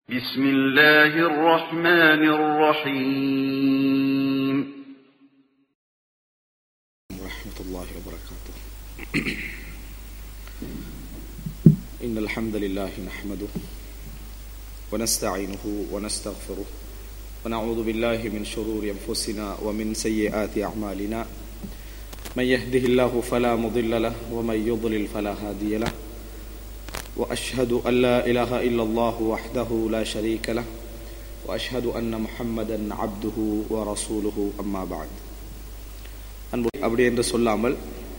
بسم الله الرحمن الرحيم ورحمة الله وبركاته إن الحمد لله نحمده ونستعينه ونستغفره ونعوذ بالله من شرور أنفسنا ومن سيئات أعمالنا من يهده الله فلا مضل له ومن يضلل فلا هادي له وأشهد أن لا إله إلا الله وحده لا شريك له وأشهد أن محمدا عبده ورسوله أما بعد அன்பு அப்படி என்று சொல்லாமல்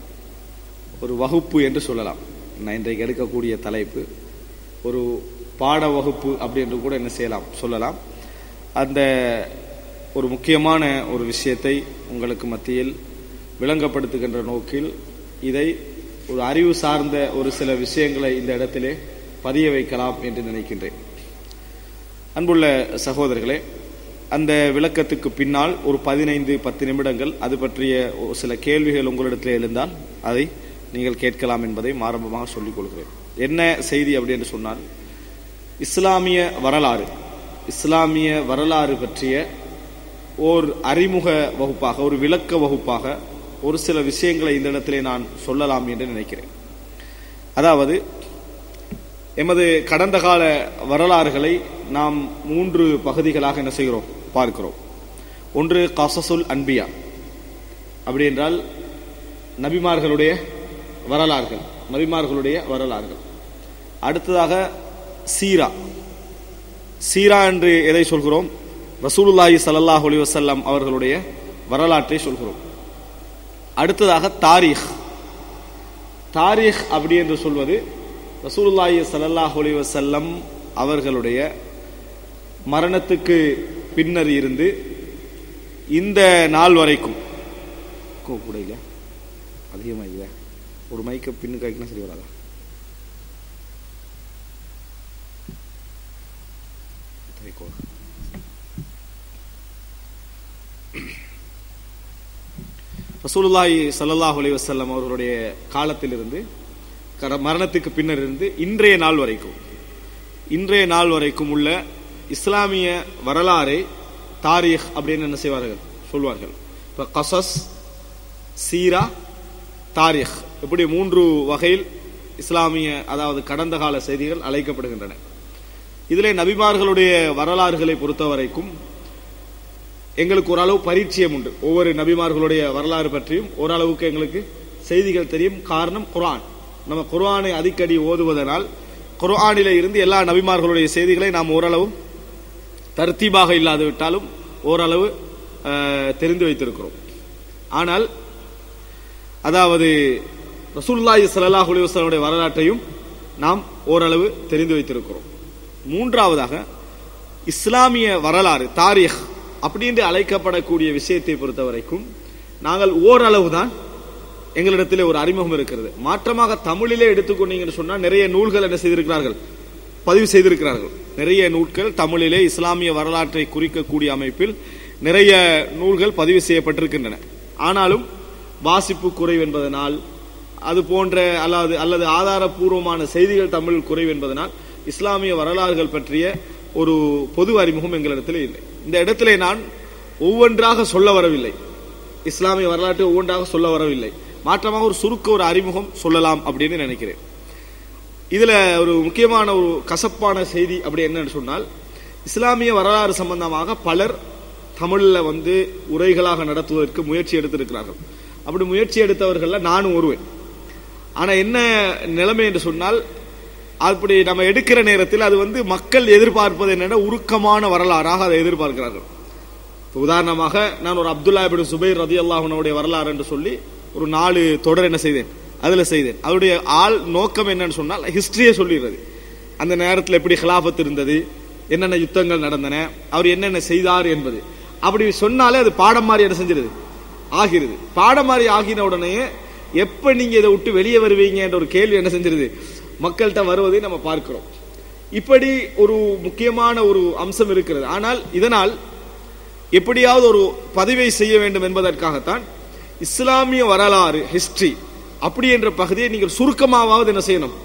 ஒரு வகுப்பு என்று சொல்லலாம் நான் இன்றைக்கு எடுக்கக்கூடிய தலைப்பு ஒரு பாட வகுப்பு அப்படி என்று கூட என்ன செய்யலாம் சொல்லலாம் அந்த ஒரு முக்கியமான ஒரு விஷயத்தை உங்களுக்கு மத்தியில் விளங்கப்படுத்துகின்ற நோக்கில் இதை ஒரு அறிவு சார்ந்த ஒரு சில விஷயங்களை இந்த இடத்திலே பதிய வைக்கலாம் என்று நினைக்கின்றேன் அன்புள்ள சகோதரர்களே அந்த விளக்கத்துக்கு பின்னால் ஒரு பதினைந்து பத்து நிமிடங்கள் அது பற்றிய ஒரு சில கேள்விகள் உங்களிடத்தில் எழுந்தால் அதை நீங்கள் கேட்கலாம் என்பதை ஆரம்பமாக சொல்லிக் கொள்கிறேன் என்ன செய்தி அப்படி என்று சொன்னால் இஸ்லாமிய வரலாறு இஸ்லாமிய வரலாறு பற்றிய ஓர் அறிமுக வகுப்பாக ஒரு விளக்க வகுப்பாக ஒரு சில விஷயங்களை இந்த இடத்திலே நான் சொல்லலாம் என்று நினைக்கிறேன் அதாவது எமது கடந்த கால வரலாறுகளை நாம் மூன்று பகுதிகளாக என்ன செய்கிறோம் பார்க்கிறோம் ஒன்று கசசுல் அன்பியா அப்படி என்றால் நபிமார்களுடைய வரலாறுகள் நபிமார்களுடைய வரலாறுகள் அடுத்ததாக சீரா சீரா என்று எதை சொல்கிறோம் ரசூலுல்லாஹி ஸல்லல்லாஹு அலைஹி வஸல்லம் அவர்களுடைய வரலாற்றை சொல்கிறோம் அடுத்ததாக தாரீக் தாரீக் அப்படி என்று சொல்வது ரசூலுல்லாஹி ஸல்லல்லாஹு அலைஹி வஸல்லம் அவர்களுடைய மரணத்துக்கு பின்னர் இருந்து இந்த நாள் வரைக்கும் கூட இல்ல அதிகமா இல்ல ஒரு மைக்க பின்னு காய்க்கினா சரி வராதா ரசூலுல்லாஹி ஸல்லல்லாஹு அலைஹி வஸல்லம் அவர்களுடைய காலத்திலிருந்து மரணத்துக்கு பின்னர் இருந்து இன்றைய நாள் வரைக்கும் இன்றைய நாள் வரைக்கும் உள்ள இஸ்லாமிய வரலாறை தாரீக் அப்படின்னு என்ன செய்வார்கள் சொல்வார்கள் இப்போ கசஸ் சீரா தாரீக் இப்படி மூன்று வகையில் இஸ்லாமிய அதாவது கடந்த கால செய்திகள் அழைக்கப்படுகின்றன இதிலே நபிமார்களுடைய வரலாறுகளை பொறுத்த வரைக்கும் எங்களுக்கு ஓரளவு பரிச்சயம் உண்டு ஒவ்வொரு நபிமார்களுடைய வரலாறு பற்றியும் ஓரளவுக்கு எங்களுக்கு செய்திகள் தெரியும் காரணம் குரான் நம்ம குர்ஆனை அடிக்கடி ஓதுவதனால் குர்ஆனில இருந்து எல்லா நபிமார்களுடைய செய்திகளை நாம் ஓரளவு தர்த்தீபாக இல்லாது விட்டாலும் ஓரளவு தெரிந்து வைத்திருக்கிறோம் ஆனால் அதாவது ரசூல்லாஹி ஸல்லல்லாஹு அலைஹி வஸல்லம் வரலாற்றையும் நாம் ஓரளவு தெரிந்து வைத்திருக்கிறோம் மூன்றாவதாக இஸ்லாமிய வரலாறு தாரீக் அப்படின்னு அழைக்கப்படக்கூடிய விஷயத்தை பொறுத்த வரைக்கும் நாங்கள் ஓரளவு தான் எங்களிடத்திலே ஒரு அறிமுகம் இருக்கிறது மாற்றமாக தமிழிலே எடுத்துக்கொண்டீங்கன்னு சொன்னா நிறைய நூல்கள் என்ன செய்திருக்கிறார்கள் பதிவு செய்திருக்கிறார்கள் நிறைய நூல்கள் தமிழிலே இஸ்லாமிய வரலாற்றை குறிக்கக்கூடிய அமைப்பில் நிறைய நூல்கள் பதிவு செய்யப்பட்டிருக்கின்றன ஆனாலும் வாசிப்பு குறைவு என்பதனால் அது போன்ற அல்லது அல்லது ஆதாரபூர்வமான செய்திகள் தமிழ் குறைவு என்பதனால் இஸ்லாமிய வரலாறுகள் பற்றிய ஒரு பொது அறிமுகம் எங்களிடத்தில் இல்லை இந்த இடத்திலே நான் ஒவ்வொன்றாக சொல்ல வரவில்லை இஸ்லாமிய வரலாற்றை ஒவ்வொன்றாக சொல்ல வரவில்லை மாற்றமாக ஒரு சுருக்க ஒரு அறிமுகம் சொல்லலாம் அப்படின்னு நினைக்கிறேன் இதுல ஒரு முக்கியமான ஒரு கசப்பான செய்தி அப்படி என்னன்னு சொன்னால் இஸ்லாமிய வரலாறு சம்பந்தமாக பலர் தமிழ்ல வந்து உரைகளாக நடத்துவதற்கு முயற்சி எடுத்திருக்கிறார்கள் அப்படி முயற்சி எடுத்தவர்கள்ல நானும் ஒருவன் ஆனா என்ன நிலைமை என்று சொன்னால் அப்படி நம்ம எடுக்கிற நேரத்தில் அது வந்து மக்கள் எதிர்பார்ப்பது என்னென்ன உருக்கமான வரலாறாக அதை எதிர்பார்க்கிறார்கள் உதாரணமாக நான் ஒரு அப்துல்லா இபின் சுபைர் ரதி அல்லாஹனுடைய வரலாறு என்று சொல்லி ஒரு நாலு தொடர் என்ன செய்தேன் அதுல செய்தேன் அவருடைய ஆள் நோக்கம் என்னன்னு சொன்னால் ஹிஸ்டரியை சொல்லிடுறது அந்த நேரத்தில் எப்படி ஹிலாபத் இருந்தது என்னென்ன யுத்தங்கள் நடந்தன அவர் என்னென்ன செய்தார் என்பது அப்படி சொன்னாலே அது பாடம் மாதிரி என்ன செஞ்சிருது ஆகிறது பாடம் மாதிரி ஆகின உடனே எப்ப நீங்க இதை விட்டு வெளியே வருவீங்க என்ற ஒரு கேள்வி என்ன செஞ்சிருது மக்கள்கிட்ட வருவதை நம்ம பார்க்கிறோம் இப்படி ஒரு முக்கியமான ஒரு அம்சம் இருக்கிறது ஆனால் இதனால் எப்படியாவது ஒரு பதிவை செய்ய வேண்டும் என்பதற்காகத்தான் இஸ்லாமிய வரலாறு ஹிஸ்டரி அப்படி என்ற பகுதியை நீங்கள் சுருக்கமாவது என்ன செய்யணும்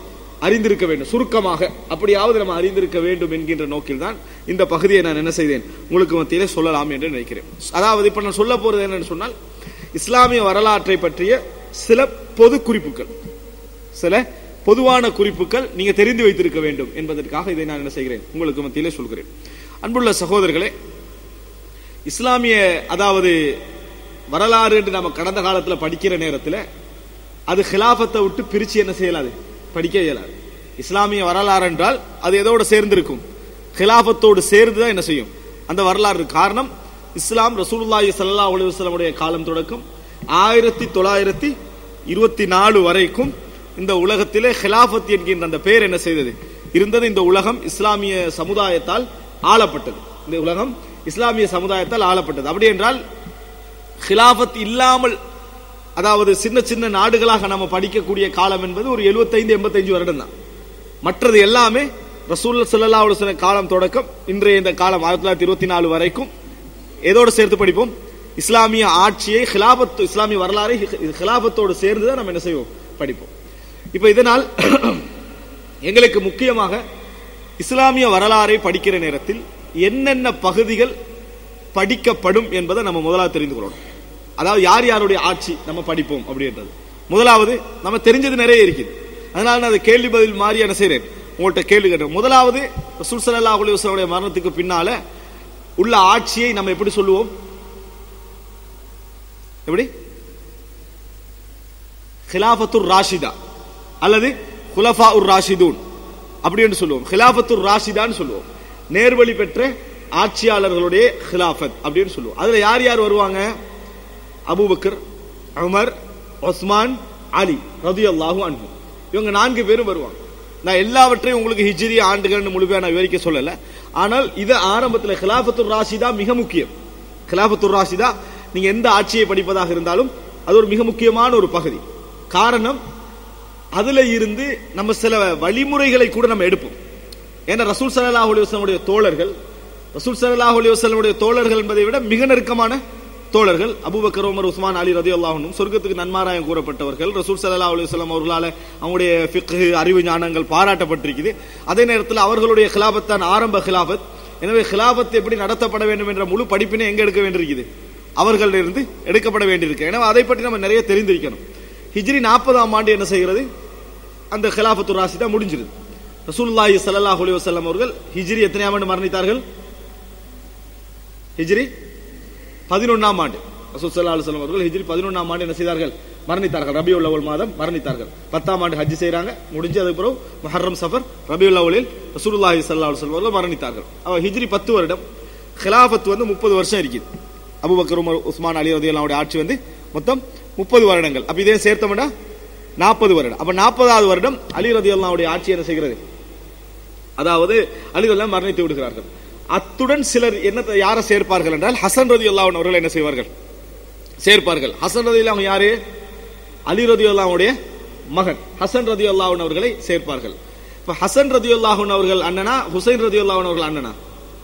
அறிந்திருக்க வேண்டும் சுருக்கமாக அப்படியாவது நம்ம அறிந்திருக்க வேண்டும் என்கின்ற நோக்கில் தான் இந்த பகுதியை நான் என்ன செய்தேன் உங்களுக்கு மத்தியிலே சொல்லலாம் என்று நினைக்கிறேன் அதாவது இப்ப நான் சொல்ல போறது என்னன்னு சொன்னால் இஸ்லாமிய வரலாற்றை பற்றிய சில பொது குறிப்புகள் சில பொதுவான குறிப்புகள் நீங்க தெரிந்து வைத்திருக்க வேண்டும் என்பதற்காக இதை நான் என்ன செய்கிறேன் உங்களுக்கு மத்தியிலே சொல்கிறேன் அன்புள்ள சகோதரர்களே இஸ்லாமிய அதாவது வரலாறு என்று நம்ம கடந்த காலத்துல படிக்கிற நேரத்துல அது ஹிலாஃபத்தை விட்டு பிரிச்சு என்ன செய்யலாது படிக்க இயலாது இஸ்லாமிய வரலாறு என்றால் அது எதோடு சேர்ந்திருக்கும் ஹிலாஃபத்தோடு சேர்ந்து தான் என்ன செய்யும் அந்த வரலாறு காரணம் இஸ்லாம் ரசூலுல்லாஹி ஸல்லல்லாஹு அலைஹி வஸல்லமுடைய காலம் தொடக்கம் ஆயிரத்தி தொள்ளாயிரத்தி இருபத்தி நாலு வரைக்கும் இந்த உலகத்திலே ஹிலாஃபத் என்கின்ற அந்த பெயர் என்ன செய்தது இருந்தது இந்த உலகம் இஸ்லாமிய சமுதாயத்தால் ஆளப்பட்டது இந்த உலகம் இஸ்லாமிய சமுதாயத்தால் ஆளப்பட்டது அப்படி என்றால் ஹிலாஃபத் இல்லாமல் அதாவது சின்ன சின்ன நாடுகளாக நம்ம படிக்கக்கூடிய காலம் என்பது ஒரு 75 85 வருடம் தான் மற்றது எல்லாமே ரசூல் சல்லா அலுவலம் காலம் தொடக்கம் இன்றைய இந்த காலம் ஆயிரத்தி தொள்ளாயிரத்தி இருபத்தி நாலு வரைக்கும் எதோடு சேர்த்து படிப்போம் இஸ்லாமிய ஆட்சியை ஹிலாபத் இஸ்லாமிய வரலாறை ஹிலாபத்தோடு சேர்ந்து தான் நம்ம என்ன செய்வோம் படிப்போம் இப்ப இதனால் எங்களுக்கு முக்கியமாக இஸ்லாமிய வரலாறை படிக்கிற நேரத்தில் என்னென்ன பகுதிகள் படிக்கப்படும் என்பதை நம்ம முதலாவது தெரிந்து கொள்ளணும் அதாவது யார் யாருடைய ஆட்சி நம்ம படிப்போம் அப்படின்றது முதலாவது நம்ம தெரிஞ்சது நிறைய இருக்குது அதனால நான் அதை கேள்வி பதில் மாறி என்ன செய்றேன் உங்கள்கிட்ட கேள்வி கேட்டேன் முதலாவது ரசூல் ஸல்லல்லாஹு அலைஹி வஸல்லம் மரணத்துக்கு பின்னால உள்ள ஆட்சியை நம்ம எப்படி சொல்லுவோம் எப்படி ஹிலாஃபத்துர் ராஷிதா அல்லது குலஃபா உர் ராஷிதூன் அப்படி என்று சொல்லுவோம் ஹிலாஃபத்துர் ராஷிதான்னு சொல்லுவோம் நேர்வழி பெற்ற ஆட்சியாளர்களுடைய ஹிலாஃபத் அப்படின்னு சொல்லுவோம் அதுல யார் யார் வருவாங்க அபூபக்கர் உமர் உஸ்மான் அலி ரதியல்லாஹு அன்ஹு இவங்க நான்கு பேரும் வருவாங்க நான் எல்லாவற்றையும் உங்களுக்கு ஹிஜ்ரி ஆண்டுகள்னு முழுமையா நான் விவரிக்க சொல்லல ஆனால் இது ஆரம்பத்தில் ஹிலாஃபத்துர் ராஷிதா மிக முக்கியம் ஹிலாஃபத்துர் ராஷிதா நீங்க எந்த ஆட்சியை படிப்பதாக இருந்தாலும் அது ஒரு மிக முக்கியமான ஒரு பகுதி காரணம் அதுல இருந்து நம்ம சில வழிமுறைகளை கூட நம்ம எடுப்போம் ஏன்னா ரசூல் சல்லாஹ் அலி வஸ்லமுடைய தோழர்கள் ரசூல் சல்லாஹ் அலி வஸ்லமுடைய தோழர்கள் என்பதை விட மிக நெருக்கமான தோழர்கள் அபூபக்கர் உமர் உஸ்மான் அலி ரதி அல்லாஹனும் சொர்க்கத்துக்கு நன்மாராயம் கூறப்பட்டவர்கள் ரசூல் சல்லா அலி வஸ்லம் அவர்களால் அவங்களுடைய ஃபிக்ஹு அறிவு ஞானங்கள் பாராட்டப்பட்டிருக்குது அதே நேரத்தில் அவர்களுடைய ஹிலாபத் தான் ஆரம்ப ஹிலாபத் எனவே ஹிலாபத் எப்படி நடத்தப்பட வேண்டும் என்ற முழு படிப்பினை எங்க எடுக்க வேண்டியிருக்குது அவர்களிலிருந்து எடுக்கப்பட வேண்டியிருக்கு எனவே அதை பற்றி நம்ம நிறைய தெரிந்திருக்கணும் ஹிஜ்ரி நாற்பதாம் ஆண்டு என்ன செய்கிறது அந்த ஹிலாபத்து ராசிதா முடிஞ்சிருது ரசூலுல்லாஹி ஸல்லல்லாஹு அலைஹி வஸல்லம் அவர்கள் ஹிஜ்ரி எத்தனையாம் ஆண்டு மரணித்தார்கள் ஹிஜ்ரி பதினொன்னாம் ஆண்டு ரசூல் ஸல்லல்லாஹு அலைஹி வஸல்லம் அவர்கள் ஹிஜ்ரி பதினொன்னாம் ஆண்டு என்ன செய்தார்கள் மரணித்தார்கள் ரபியுல் அவ்வல் மாதம் மரணித்தார்கள் பத்தாம் ஆண்டு ஹஜ் செய்றாங்க முடிஞ்சு அதுக்கு பிறகு முஹர்ரம் சஃபர் ரபியுல் அவ்வலில் ரசூலுல்லாஹி ஸல்லல்லாஹு அலைஹி வஸல்லம் அவர்கள் மரணித்தார்கள் அவ ஹிஜ்ரி பத்து வருடம் ஹிலாஃபத் வந்து முப்பது வருஷம் இருக்குது அபுபக்கர் உமர் உஸ்மான் அலி ரதியல்லாவுடைய ஆட்சி வந்து மொத்தம் முப்பது வருடங்கள் அப்ப இதே சேர்த்தோம்னா நாற்பது வருடம் அப்ப நாற்பதாவது வருடம் அலி ரதி அல்லாவுடைய ஆட்சி என்ன செய்கிறது அதாவது அலி ரதி மரணித்து விடுகிறார்கள் அத்துடன் சிலர் என்ன யாரை சேர்ப்பார்கள் என்றால் ஹசன் ரதி அல்லாஹன் அவர்கள் என்ன செய்வார்கள் சேர்ப்பார்கள் ஹசன் ரதி அவங்க யாரு அலி ரதி அல்லாவுடைய மகன் ஹசன் ரதி அல்லாஹன் அவர்களை சேர்ப்பார்கள் இப்ப ஹசன் ரதி அல்லாஹன் அவர்கள் அண்ணனா ஹுசைன் ரதி அல்லாஹன் அவர்கள் அண்ணனா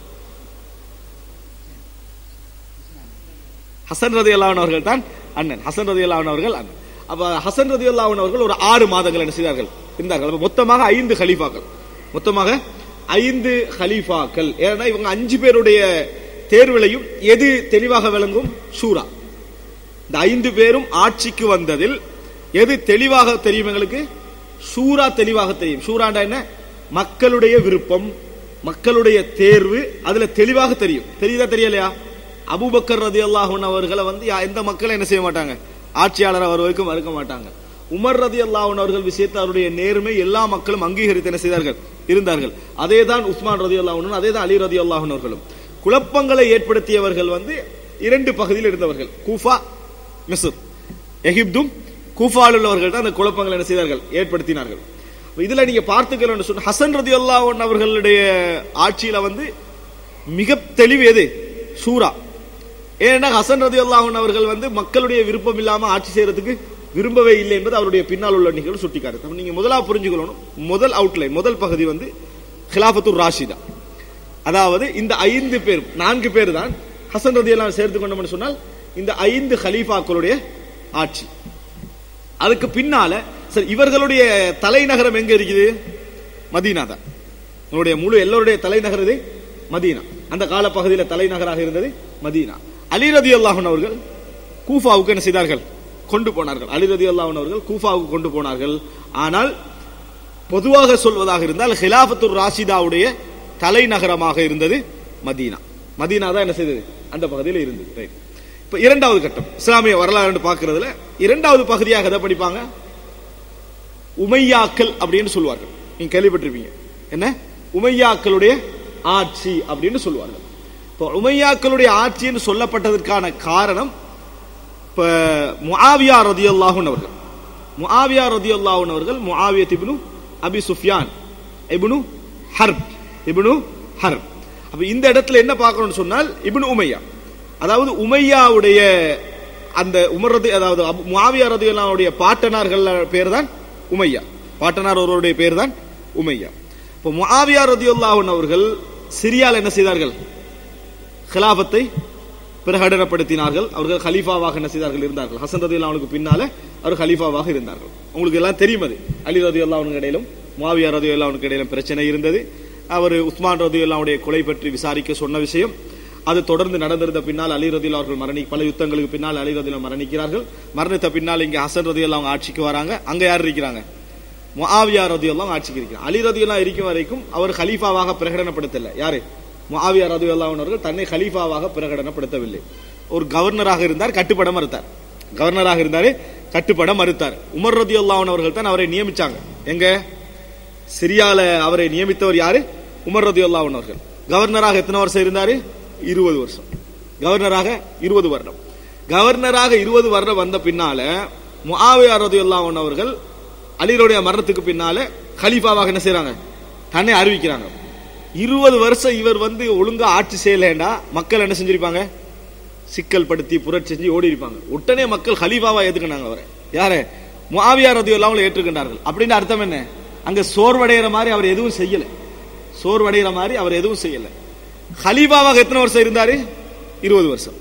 ஹசன் ரதி அல்லாஹன் அவர்கள் தான் அண்ணன் ஹசன் ரதி அல்லாஹன் அவர்கள் அண்ணன் அப்ப ஹசன் ரதி அல்லாஹன் அவர்கள் ஒரு ஆறு மாதங்கள் என்ன செய்தார்கள் இருந்தார்கள் அப்ப மொத்தமாக ஐந்து ஹலீஃபாக்கள் மொத்தமாக ஐந்து ஹலீஃபாக்கள் ஏன்னா இவங்க அஞ்சு பேருடைய தேர்விலையும் எது தெளிவாக விளங்கும் ஷூரா இந்த ஐந்து பேரும் ஆட்சிக்கு வந்ததில் எது தெளிவாக தெரியும் எங்களுக்கு ஷூரா தெளிவாக தெரியும் ஷூராண்டா என்ன மக்களுடைய விருப்பம் மக்களுடைய தேர்வு அதுல தெளிவாக தெரியும் தெரியுதா தெரியலையா அபூபக்கர் ரதி அல்லாஹன் அவர்களை வந்து யா- எந்த மக்களும் என்ன செய்ய மாட்டாங்க ஆட்சியாளர் அவர் வரைக்கும் மறுக்க மாட்டாங்க உமர் ரதி அல்லாஹன் அவர்கள் விஷயத்தில் அவருடைய நேர்மை எல்லா மக்களும் அங்கீகரித்து என்ன செய்தார்கள் இருந்தார்கள் அதே தான் உஸ்மான் ரதி அல்லாஹனும் அதே தான் அலி ரதி அல்லாஹன் அவர்களும் குழப்பங்களை ஏற்படுத்தியவர்கள் வந்து இரண்டு பகுதியில் இருந்தவர்கள் கூஃபா மிஸ்ர் எகிப்தும் கூஃபாவில் உள்ளவர்கள் தான் அந்த குழப்பங்களை என்ன செய்தார்கள் ஏற்படுத்தினார்கள் அப்ப இதுல நீங்க பார்த்துக்கணும் சொன்ன ஹசன் ரதி அல்லாஹன் அவர்களுடைய ஆட்சியில வந்து மிக தெளிவு எது சூரா ஏன்னா ஹசன் ரதி அல்லாஹன் அவர்கள் வந்து மக்களுடைய விருப்பம் இல்லாம ஆட்சி செய்யறதுக்கு விரும்பவே இல்லை என்பது அவருடைய பின்னால் உள்ள நிகழ்வு சுட்டிக்காட்டு அப்ப நீங்க முதலா புரிஞ்சுக்கணும் முதல் அவுட்லைன் முதல் பகுதி வந்து ஹிலாஃபத்துர் ராஷிதா அதாவது இந்த ஐந்து பேர் நான்கு பேர் தான் ஹசன் ரதி எல்லாம் சேர்த்து கொண்டோம்னு சொன்னால் இந்த ஐந்து ஹலீஃபாக்களுடைய ஆட்சி அதுக்கு பின்னால சரி இவர்களுடைய தலைநகரம் எங்க இருக்குது மதீனா தான் உங்களுடைய முழு எல்லோருடைய தலைநகர் இது மதீனா அந்த காலப்பகுதியில் தலைநகராக இருந்தது மதீனா அலி ரதி அல்லாஹன் அவர்கள் கூஃபாவுக்கு என்ன செய்தார்கள் கொண்டு போனார்கள் அலி ரதி அல்லாஹன் அவர்கள் கூஃபாவுக்கு கொண்டு போனார்கள் ஆனால் பொதுவாக சொல்வதாக இருந்தால் ஹிலாஃபத்துர் ராஷிதாவுடைய தலைநகரமாக இருந்தது மதீனா மதீனா தான் என்ன செய்தது அந்த பகுதியில் இருந்தது ரைட் இப்ப இரண்டாவது கட்டம் இஸ்லாமிய வரலாறு பார்க்கிறதுல இரண்டாவது பகுதியாக எதை படிப்பாங்க உமையாக்கள் அப்படின்னு சொல்லுவார்கள் நீங்க கேள்விப்பட்டிருப்பீங்க என்ன உமையாக்களுடைய ஆட்சி அப்படின்னு சொல்லுவார்கள் இப்போ உமையாக்களுடைய ஆட்சின்னு சொல்லப்பட்டதற்கான காரணம் இப்ப முஆவியா ரதியல்லாஹுன் அவர்கள் முஆவியா ரதியல்லாஹுன் அவர்கள் முஆவியத் இப்னு அபி சுஃபியான் இப்னு ஹர்ப் இப்னு ஹர்ப் அப்ப இந்த இடத்துல என்ன பார்க்கணும்னு சொன்னால் இப்னு உமையா அதாவது உமையாவுடைய அந்த உமர் ரதி அதாவது அபு- முஆவியா ரதியல்லாஹுடைய பாட்டனார்கள் பேர் தான் உமையா பாட்டனார் ஒருவருடைய பேர் தான் உமையா இப்போ முஆவியா ரதியுல்லாஹன் அவர்கள் சிரியால என்ன செய்தார்கள் கிலாபத்தை பிரகடனப்படுத்தினார்கள் அவர்கள் ஹலீஃபாவாக என்ன செய்தார்கள் இருந்தார்கள் ஹசன் ரதி அவனுக்கு பின்னால அவர் ஹலீஃபாவாக இருந்தார்கள் உங்களுக்கு எல்லாம் தெரியும் அது அலி ரதி அவனுக்கு இடையிலும் முஆவியா ரதி அவனுக்கு இடையிலும் பிரச்சனை இருந்தது அவர் உஸ்மான் ரதி அல்லாவுடைய கொலை பற்றி விசாரிக்க சொன்ன விஷயம் அது தொடர்ந்து நடந்திருந்த பின்னால் அலி ரதில் அவர்கள் மரணி பல யுத்தங்களுக்கு பின்னால் அலி ரதில் மரணிக்கிறார்கள் மரணித்த பின்னால் இங்க ஹசன் ரதி அவங்க ஆட்சிக்கு வராங்க அங்க யார் இருக்கிறாங்க முஆவியா ரதியெல்லாம் ஆட்சிக்கு இருக்கிறார் அலி ரதியெல்லாம் இருக்கும் வரைக்கும் அவர் ஹலீஃபாவாக பிரகடனப்படுத்தல யாரு முஆவியா ரதியெல்லாம் அவர்கள் தன்னை ஹலீஃபாவாக பிரகடனப்படுத்தவில்லை ஒரு கவர்னராக இருந்தார் கட்டுப்பட மறுத்தார் கவர்னராக இருந்தாரு கட்டுப்பட மறுத்தார் உமர் ரதியுல்லாஹ் அவர்கள் தான் அவரை நியமிச்சாங்க எங்க சிரியால அவரை நியமித்தவர் யாரு உமர் ரதியுல்லாஹ் அவர்கள் கவர்னராக எத்தனை வருஷம் இருந்தாரு இருபது வருஷம் கவர்னராக இருபது வருடம் கவர்னராக இருபது வருடம் வந்த பின்னால முஆவியா ரதியுல்லாஹ் அவர்கள் அலிரோடைய மரணத்துக்கு பின்னால கலீஃபாவாக என்ன செய்றாங்க தன்னை அறிவிக்கிறாங்க இருபது வருஷம் இவர் வந்து ஒழுங்கா ஆட்சி செய்யலேண்டா மக்கள் என்ன செஞ்சிருப்பாங்க சிக்கல் படுத்தி புரட்சி செஞ்சு ஓடி இருப்பாங்க உடனே மக்கள் ஹலீஃபாவா ஏத்துக்கினாங்க அவரை யாரு முஆவியா ரதியுல்லாஹ் அவங்களை ஏற்றுக்கின்றார்கள் அப்படின்னு அர்த்தம் என்ன அங்க சோர்வடைகிற மாதிரி அவர் எதுவும் செய்யல சோர்வடைகிற மாதிரி அவர் எதுவும் செய்யல ஹலீஃபாவாக எத்தனை வருஷம் இருந்தாரு இருபது வருஷம்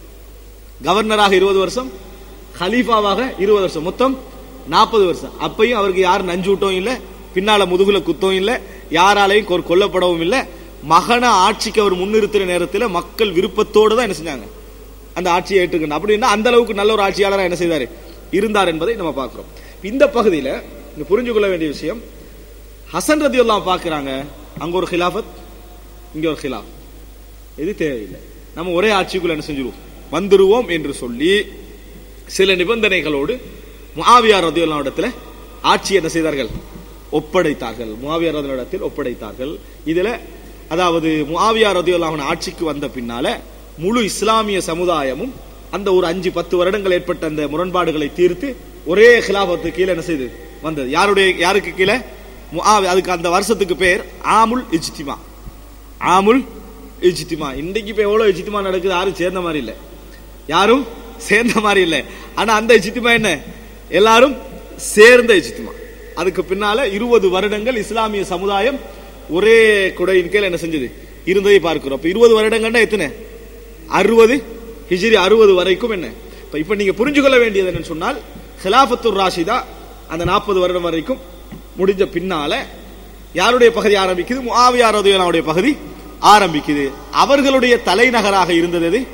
கவர்னராக இருபது வருஷம் ஹலீஃபாவாக இருபது வருஷம் மொத்தம் நாற்பது வருஷம் அப்பையும் அவருக்கு யார் நஞ்சு விட்டவும் இல்ல பின்னால முதுகுல குத்தவும் இல்ல யாராலையும் கொ- கொல்லப்படவும் இல்ல மகன ஆட்சிக்கு அவர் முன்னிறுத்துற நேரத்தில் மக்கள் விருப்பத்தோடு தான் என்ன செஞ்சாங்க அந்த ஆட்சியை ஏற்றுக்கணும் அப்படின்னா அந்த அளவுக்கு நல்ல ஒரு ஆட்சியாளராக என்ன செய்தாரு இருந்தார் என்பதை நம்ம பார்க்கிறோம் இந்த பகுதியில இங்க புரிஞ்சு கொள்ள வேண்டிய விஷயம் ஹசன் ரதி எல்லாம் பார்க்கறாங்க அங்க ஒரு ஹிலாஃபத் இங்க ஒரு ஹிலாஃப் இது தேவையில்லை நம்ம ஒரே ஆட்சிக்குள்ள என்ன செஞ்சிருவோம் வந்துருவோம் என்று சொல்லி சில நிபந்தனைகளோடு முஆவியார் ரதியுல்லாஹு இடத்துல ஆட்சி என்ன செய்தார்கள் ஒப்படைத்தார்கள் முஆவியார் ரதியுல்லாஹு இடத்தில் ஒப்படைத்தார்கள் இதுல அதாவது முஆவியார் ரதியுல்லாஹு ஆட்சிக்கு வந்த பின்னால முழு இஸ்லாமிய சமுதாயமும் அந்த ஒரு அஞ்சு பத்து வருடங்கள் ஏற்பட்ட அந்த முரண்பாடுகளை தீர்த்து ஒரே ஹிலாபத்து கீழே என்ன செய்து வந்தது யாருடைய யாருக்கு கீழே முஆவி அதுக்கு அந்த வருஷத்துக்கு பேர் ஆமுல் இஜ்திமா ஆமுல் இஜ்திமா இன்னைக்கு இப்ப எவ்வளவு இஜ்திமா நடக்குது யாரும் சேர்ந்த மாதிரி இல்ல யாரும் சேர்ந்த மாதிரி இல்ல ஆனா அந்த இஜ்திமா என்ன எல்லாரும் சேர்ந்த இஜ்திமா அதுக்கு பின்னால இருபது வருடங்கள் இஸ்லாமிய சமுதாயம் ஒரே குடையின் கீழ் என்ன செஞ்சது இருந்ததை பார்க்கிறோம் அப்ப இருபது வருடங்கள்னா எத்தனை அறுபது ஹிஜ்ரி அறுபது வரைக்கும் என்ன இப்ப இப்ப நீங்க புரிஞ்சு கொள்ள வேண்டியது என்னன்னு சொன்னால் ஹிலாஃபத்துர் ராஷிதா அந்த நாற்பது வருடம் வரைக்கும் முடிஞ்ச பின்னால யாருடைய பகுதி ஆரம்பிக்குது முஆவியா ரதியல்லாஹுடைய பகுதி ஆரம்பிக்குது அவர்களுடைய தலைநகராக இருந்தது எது?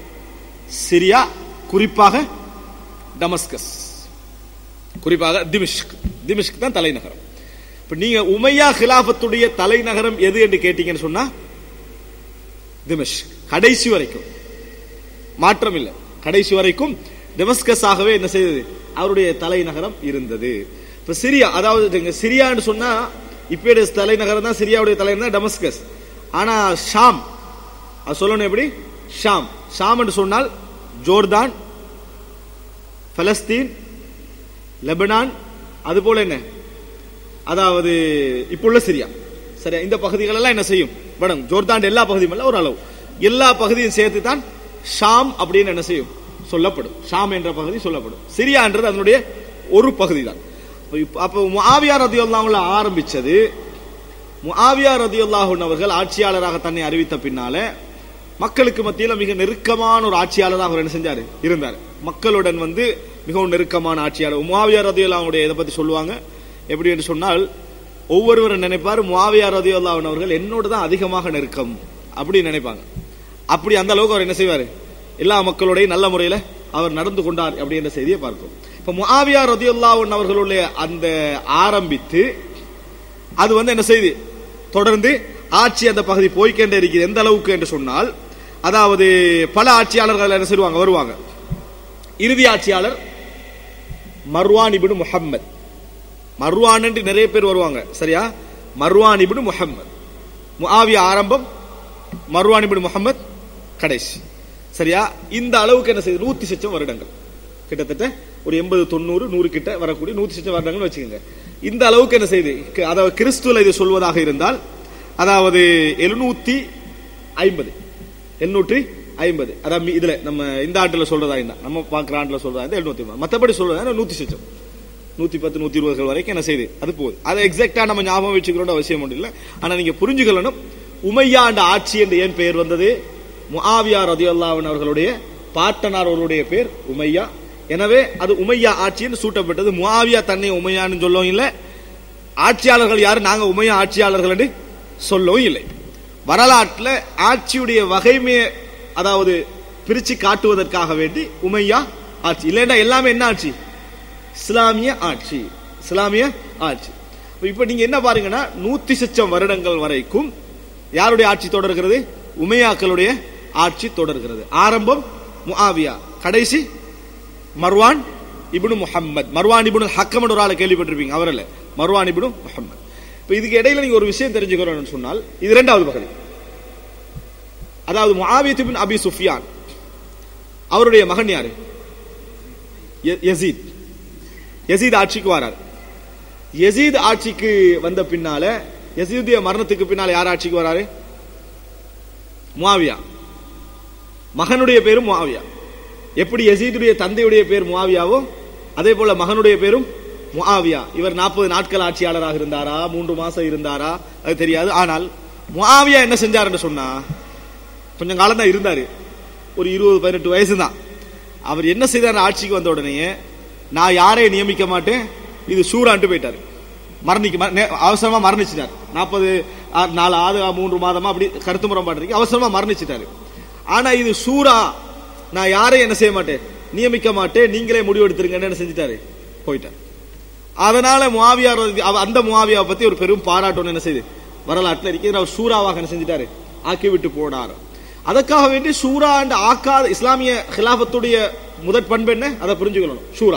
சிரியா குறிப்பாக டமஸ்கஸ் குறிப்பாக திமிஷ்க் திமிஷ்க் தான் தலைநகரம் இப்ப நீங்க உமையா ஹிலாஃபத்துடைய தலைநகரம் எது என்று கேட்டீங்கன்னு சொன்னா திமிஷ்க் கடைசி வரைக்கும் மாற்றம் இல்லை கடைசி வரைக்கும் டெமஸ்கஸ் ஆகவே என்ன செய்தது அவருடைய தலைநகரம் இருந்தது இப்ப சிரியா அதாவது இங்க சிரியான்னு சொன்னா இப்ப தலைநகரம் தான் சிரியாவுடைய தலைநகரம் தான் டெமஸ்கஸ் ஆனா ஷாம் அது சொல்லணும் எப்படி ஷாம் ஷாம் என்று சொன்னால் ஜோர்தான் பலஸ்தீன் லெபனான் அது போல என்ன அதாவது இப்போ உள்ள சிரியா சரியா இந்த பகுதிகள் எல்லாம் என்ன செய்யும் படம் ஜோர்தான் எல்லா பகுதியும் இல்ல ஒரு அளவு எல்லா பகுதியும் சேர்த்து தான் ஷாம் அப்படின்னு என்ன செய்யும் சொல்லப்படும் ஷாம் என்ற பகுதி சொல்லப்படும் சிரியான்றது அதனுடைய ஒரு பகுதி தான் அப்போ முஆவியா ரதியுல்லாஹுல ஆரம்பிச்சது முஆவியா ரதியுல்லாஹுன் அவர்கள் ஆட்சியாளராக தன்னை அறிவித்த பின்னால மக்களுக்கு மத்தியில மிக நெருக்கமான ஒரு ஆட்சியாளராக அவர் என்ன செஞ்சாரு இருந்தார் மக்களுடன் வந்து மிகவும் நெருக்கமான ஆட்சியாளர் முவாவியா ரதியுல்லாவுடைய இதை பத்தி சொல்லுவாங்க எப்படி என்று சொன்னால் ஒவ்வொருவரும் நினைப்பார் முவாவியா ரதியுல்லாவின் அவர்கள் என்னோட தான் அதிகமாக நெருக்கம் அப்படி நினைப்பாங்க அப்படி அந்த அளவுக்கு அவர் என்ன செய்வார் எல்லா மக்களுடைய நல்ல முறையில் அவர் நடந்து கொண்டார் அப்படின்ற செய்தியை பார்க்கும் இப்ப முஆவியா ரதியுல்லாஹு அவர்களுடைய அந்த ஆரம்பித்து அது வந்து என்ன செய்து தொடர்ந்து ஆட்சி அந்த பகுதி போய்க்கொண்டே இருக்குது எந்த அளவுக்கு என்று சொன்னால் அதாவது பல ஆட்சியாளர்கள் என்ன செய்வாங்க வருவாங்க இறுதி ஆட்சியாளர் மர்வான் இப்னு முஹம்மத் மர்வான் என்று நிறைய பேர் வருவாங்க சரியா மர்வான் இப்னு முஹம்மத் முஆவியா ஆரம்பம் மர்வான் இப்னு முஹம்மத் கடைசி சரியா இந்த அளவுக்கு என்ன செய்யுது நூத்தி சொச்சம் வருடங்கள் கிட்டத்தட்ட ஒரு எண்பது தொண்ணூறு நூறு கிட்ட வரக்கூடிய நூத்தி சொச்சம் வருடங்கள் வச்சுக்கோங்க இந்த அளவுக்கு என்ன செய்யுது க- அதாவது கிறிஸ்துவல இது சொல்வதாக இருந்தால் அதாவது எழுநூத்தி ஐம்பது எழுநூற்றி ஐம்பது அதாவது மீ- இதுல நம்ம இந்த ஆண்டுல சொல்றதா இருந்தா நம்ம பார்க்குற ஆண்டுல சொல்றதா இருந்தா எழுநூத்தி ஐம்பது மற்றபடி சொல்றதா நூத்தி சொச்சம் நூத்தி பத்து நூத்தி இருபதுகள் வரைக்கும் என்ன செய்யுது அது போகுது அதை எக்ஸாக்டா நம்ம ஞாபகம் வச்சுக்கிறோம் அவசியம் ஒன்றும் இல்லை ஆனா நீங்க புரிஞ்சுக்கணும் உமையா என்ற ஆட்சி என்று ஏன் பெயர் வந்தது முஆவியா ரதியுல்லாஹன் அவர்களுடைய பாட்டனார் அவர்களுடைய பேர் உமையா எனவே அது உமையா ஆட்சி என்று சூட்டப்பட்டது முஆவியா தன்னை உமையான்னு சொல்லவும் இல்லை ஆட்சியாளர்கள் யாரு நாங்க உமையா ஆட்சியாளர்கள் என்று சொல்லவும் இல்லை வரலாற்றுல ஆட்சியுடைய வகைமையை அதாவது பிரிச்சு காட்டுவதற்காக வேண்டி உமையா ஆட்சி இல்லைன்னா எல்லாமே என்ன ஆட்சி இஸ்லாமிய ஆட்சி இஸ்லாமிய ஆட்சி இப்ப இப்ப நீங்க என்ன பாருங்கன்னா நூத்தி சொச்சம் வருடங்கள் வரைக்கும் யாருடைய ஆட்சி தொடர்கிறது உமையாக்களுடைய ஆட்சி தொடர்கிறது ஆரம்பம் முஆவியா கடைசி மர்வான் இப்னு முஹம்மத் மர்வான் இப்னு ஹக்கம் ஒரு ஆளை கேள்விப்பட்டிருப்பீங்க அவர் இல்ல மர்வான் இப்னு முஹம்மத் இப்ப இதுக்கு இடையில நீங்க ஒரு விஷயம் தெரிஞ்சுக்கணும்னு சொன்னால் இது இரண்டாவது பகுதி அதாவது முஆவியத் இப்னு அபி சுஃபியான் அவருடைய மகன் யாரு ய- யசீத் யசீத் ஆட்சிக்கு வரார் யசீத் ஆட்சிக்கு வந்த பின்னால யசீதுடைய மரணத்துக்கு பின்னால யார் ஆட்சிக்கு வராரு முஆவியா மகனுடைய பேரும் முஆவியா எப்படி யசீதுடைய தந்தையுடைய பேர் முஆவியாவோ அதே போல மகனுடைய பேரும் முஆவியா இவர் நாற்பது நாட்கள் ஆட்சியாளராக இருந்தாரா மூன்று மாசம் இருந்தாரா அது தெரியாது ஆனால் முஆவியா என்ன செஞ்சாருன்னு சொன்னா கொஞ்சம் காலம் தான் இருந்தாரு ஒரு இருபது பதினெட்டு வயசு தான் அவர் என்ன செய்தார் ஆட்சிக்கு வந்த உடனே நான் யாரையும் நியமிக்க மாட்டேன் இது சூறான்ட்டு போயிட்டாரு மரணிக்கு மர- நே- அவசரமா மரணிச்சிட்டார் நாற்பது நாலு ஆறு மூன்று மாதமா அப்படி கருத்து முரண்பாடு அவசரமா மரணிச்சிட்டாரு ஆனா இது சூரா நான் யாரையும் என்ன செய்ய மாட்டேன் நியமிக்க மாட்டேன் நீங்களே முடிவெடுத்துருங்கன்னு என்ன செஞ்சிட்டாரு போயிட்டார் அதனால முவாவியா ரதி- அவ- அந்த முவாவியாவை பத்தி ஒரு பெரும் பாராட்டம் என்ன செய்யுது வரலாற்றுல இருக்கு இதை அவர் சூறாவாக என்ன செஞ்சிட்டாரு ஆக்கி விட்டு போனார் அதற்காக வேண்டி சூரா என்ற ஆக்காத இஸ்லாமிய ஹிலாபத்துடைய முதற் பண்பு என்ன அதை புரிஞ்சுக்கணும் சூரா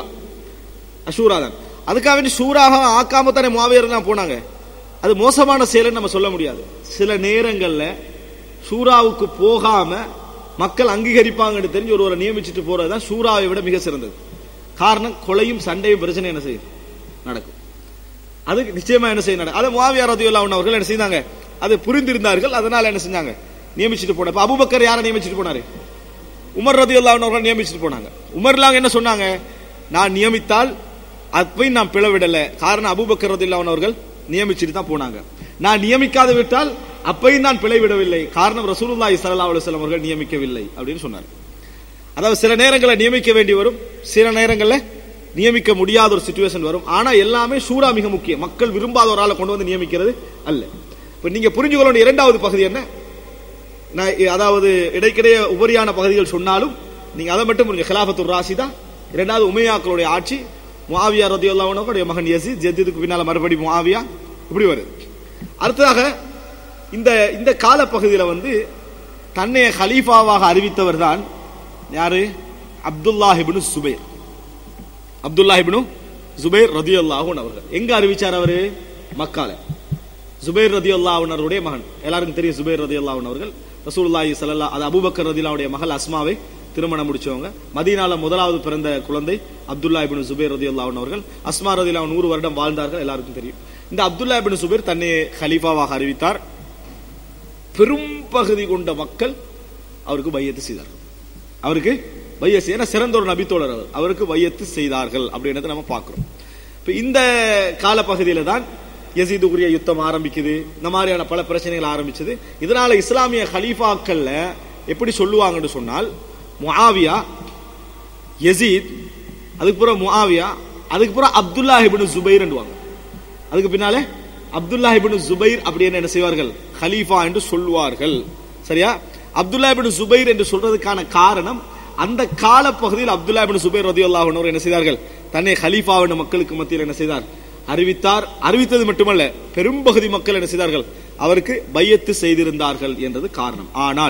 அஷூரா தான் அதுக்காக வேண்டி சூறாக ஆக்காம தானே முவாவியர் தான் போனாங்க அது மோசமான செயல்னு நம்ம சொல்ல முடியாது சில நேரங்கள்ல சூறாவுக்கு போகாம மக்கள் அங்கீகரிப்பாங்கன்னு தெரிஞ்சு ஒருவரை நியமிச்சுட்டு போறதுதான் சூறாவை விட மிக சிறந்தது காரணம் கொலையும் சண்டையும் பிரச்சனை என்ன செய்யும் நடக்கும் அதுக்கு நிச்சயமா என்ன செய்ய நடக்கும் அதை முவாவியார் ரதியுல்லா அவர்கள் என்ன செய்தாங்க அதை புரிந்திருந்தார்கள் அதனால என்ன செஞ்சாங்க நியமிச்சுட்டு போன இப்ப அபூபக்கர் யாரை நியமிச்சுட்டு போனாரு உமர் ரதி அவர்கள் நியமிச்சுட்டு போனாங்க உமர்லாம் என்ன சொன்னாங்க நான் நியமித்தால் அப்பையும் நான் பிளவிடல காரணம் அபூபக்கர் ரதி அவர்கள் நியமிச்சுட்டு தான் போனாங்க நான் நியமிக்காது விட்டால் அப்பையும் நான் பிழை விடவில்லை காரணம் ரசூலுல்லாஹி ஸல்லல்லாஹு அலைஹி வஸல்லம் அவர்கள் நியமிக்கவில்லை அப்படின்னு சொன்னார் அதாவது சில நேரங்களில் நியமிக்க வேண்டி வரும் சில நேரங்களில் நியமிக்க முடியாத ஒரு சுச்சுவேஷன் வரும் ஆனா எல்லாமே சூறா மிக முக்கியம் மக்கள் விரும்பாத ஒரு ஆளை கொண்டு வந்து நியமிக்கிறது அல்ல இப்ப நீங்க புரிஞ்சுக்கொள்ள வேண்டிய இரண்டாவது பகுதி என்ன நான் இ- அதாவது இடைக்கிடையே உபரியான பகுதிகள் சொன்னாலும் நீங்க அதை மட்டும் புரிஞ்சு ஹிலாஃபத்துர் ராசிதா இரண்டாவது உமையாக்களுடைய ஆட்சி முஆவியா ரதியுல்லாஹுடைய மகன் யசீத் ஜெத்திதுக்கு பின்னால மறுபடி முஆவியா இப்படி வருது அடுத்ததாக இந்த இந்த கால பகுதியில வந்து தன்னை ஹலீஃபாவாக அறிவித்தவர் தான் யாரு அப்துல்லாஹ் இப்னு சுபைர் அப்துல்லாஹ் இப்னு ஜுபைர் ரதியுல்லாஹுன் அவர்கள் எங்க அறிவிச்சார் அவரு மக்கால ஜுபைர் ரதி அவருடைய மகன் எல்லாருக்கும் தெரியும் ஜுபைர் ரதி அவர்கள் ரசூலுல்லாஹி ஸல்லல்லாஹு அது அபூபக்கர் ரதி மகள் அஸ்மாவை திருமணம் முடிச்சவங்க மதீனால முதலாவது பிறந்த குழந்தை அப்துல்லா இப்னு ஜுபைர் ரதி அவர்கள் அஸ்மா ரதி நூறு வருடம் வாழ்ந்தார்கள் எல்லாருக்கும் தெரியும் இந்த அப்துல்லா இப்னு ஜுபைர் தன்னை ஹலீஃபாவாக அறிவித்தார் பெரும் பகுதி கொண்ட மக்கள் அவருக்கு பையத்து செய்தார்கள் அவருக்கு பையத்து ஏன்னா சிறந்த ஒரு நபித்தோழர் அவர் அவருக்கு பையத்து செய்தார்கள் அப்படின்றத நம்ம பார்க்கிறோம் இப்ப இந்த காலப்பகுதியில தான் யசீதுக்குரிய யுத்தம் ஆரம்பிக்குது இந்த மாதிரியான பல பிரச்சனைகள் ஆரம்பிச்சது இதனால இஸ்லாமிய ஹலீஃபாக்கள்ல எப்படி சொல்லுவாங்கன்னு சொன்னால் முஆவியா யசீத் அதுக்கு பிறகு முஆவியா அதுக்கு பிறகு அப்துல்லா இப்னு ஜுபைர் என்றுவாங்க அதுக்கு பின்னாலே அப்துல்லா இப்னு ஜுபைர் அப்படின்னு என்ன செய்வார்கள் ஹலீஃபா என்று சொல்வார்கள் சரியா அப்துல்லா இப்னு ஜுபைர் என்று சொல்றதுக்கான காரணம் அந்த கால பகுதியில் அப்துல்லா இப்னு ஜுபைர் ரதியல்லாஹு அன்ஹு என்ன செய்தார்கள் தன்னை ஹலீஃபா என்ற மக்களுக்கு மத்தியில் என்ன செய்தார் அறிவித்தார் அறிவித்தது மட்டுமல்ல பெரும்பகுதி மக்கள் என்ன செய்தார்கள் அவருக்கு பையத்து செய்திருந்தார்கள் என்றது காரணம் ஆனால்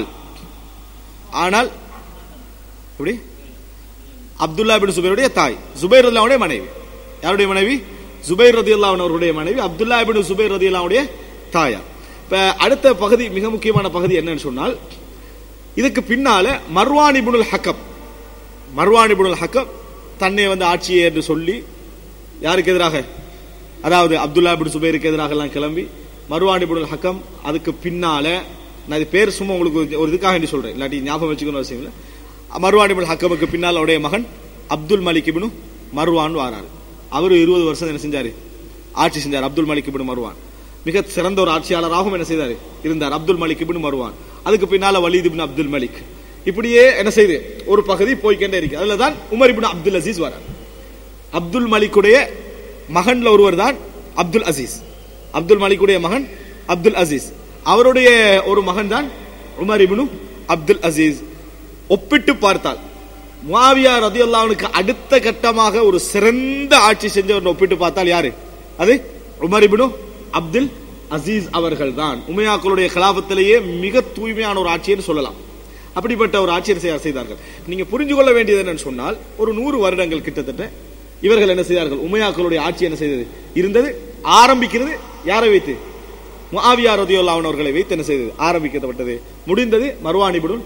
ஆனால் எப்படி அப்துல்லா பின் சுபைருடைய தாய் சுபைர் ரதில்லாவுடைய மனைவி யாருடைய மனைவி சுபைர் ரதி அவர்களுடைய மனைவி அப்துல்லா பின் சுபைர் ரதி அல்லாவுடைய தாயார் இப்ப அடுத்த பகுதி மிக முக்கியமான பகுதி என்னன்னு சொன்னால் இதுக்கு பின்னால மர்வான் இப்னுல் ஹக்கம் மர்வான் இப்னுல் ஹக்கம் தன்னை வந்து ஆட்சியை என்று சொல்லி யாருக்கு எதிராக அதாவது அப்துல்லா பின் சுபைருக்கு எதிராக எல்லாம் கிளம்பி மர்வான் இப்னுல் ஹக்கம் அதுக்கு பின்னால நான் இது பேர் சும்மா உங்களுக்கு ஒரு- ஒரு இதுக்காக வேண்டி சொல்றேன் இல்லாட்டி ஞாபகம் வச்சுக்கணும் அவசியம் இல்லை மர்வான் இப்னு ஹக்கமுக்கு பின்னால் அவருடைய மகன் அப்துல் மலிக் இப்னு மர்வான் வாராரு அவர் இருபது வருஷம் என்ன செஞ்சாரு ஆட்சி செஞ்சார் அப்துல் மலிக் இப்னு மர்வான் மிக சிறந்த ஒரு ஆட்சியாளராகவும் என்ன செய்தார் இருந்தார் அப்துல் மலிக் இப்னு மர்வான் அதுக்கு பின்னால வலீத் இப்னு அப்துல் மலிக் இப்படியே என்ன செய்து ஒரு பகுதி போய்க்கொண்டே இருக்கு அதுல தான் உமர் இப்னு அப்துல் அசீஸ் வரார் அப்துல் மலிக்குடைய மகன்ல ஒருவர் தான் அப்துல் அசீஸ் அப்துல் மலிக்குடைய மகன் அப்துல் அசீஸ் அவருடைய ஒரு மகன் தான் உமர் இப்னு அப்துல் அசீஸ் ஒப்பிட்டு பார்த்தால் முஆவியா ரதியுல்லாஹுக்கு அடுத்த கட்டமாக ஒரு சிறந்த ஆட்சி செஞ்சவர் ஒப்பிட்டு பார்த்தால் யாரு அது உமர் இப்னு அப்துல் அசீஸ் அவர்கள் தான் உமையாக்களுடைய கலாபத்திலேயே மிக தூய்மையான ஒரு ஆட்சின்னு சொல்லலாம் அப்படிப்பட்ட ஒரு ஆட்சியர் செய்ய- செய்தார்கள் நீங்க புரிஞ்சு கொள்ள வேண்டியது என்னன்னு சொன்னால் ஒரு நூறு வருடங்கள் கிட்டத்தட்ட இவர்கள் என்ன செய்தார்கள் உமையாக்களுடைய ஆட்சி என்ன செய்தது இருந்தது ஆரம்பிக்கிறது யாரை வைத்து முஆவியா ரதியுல்லாஹு அவர்களை வைத்து என்ன செய்தது ஆரம்பிக்கப்பட்டது முடிந்தது மர்வானிபுடன்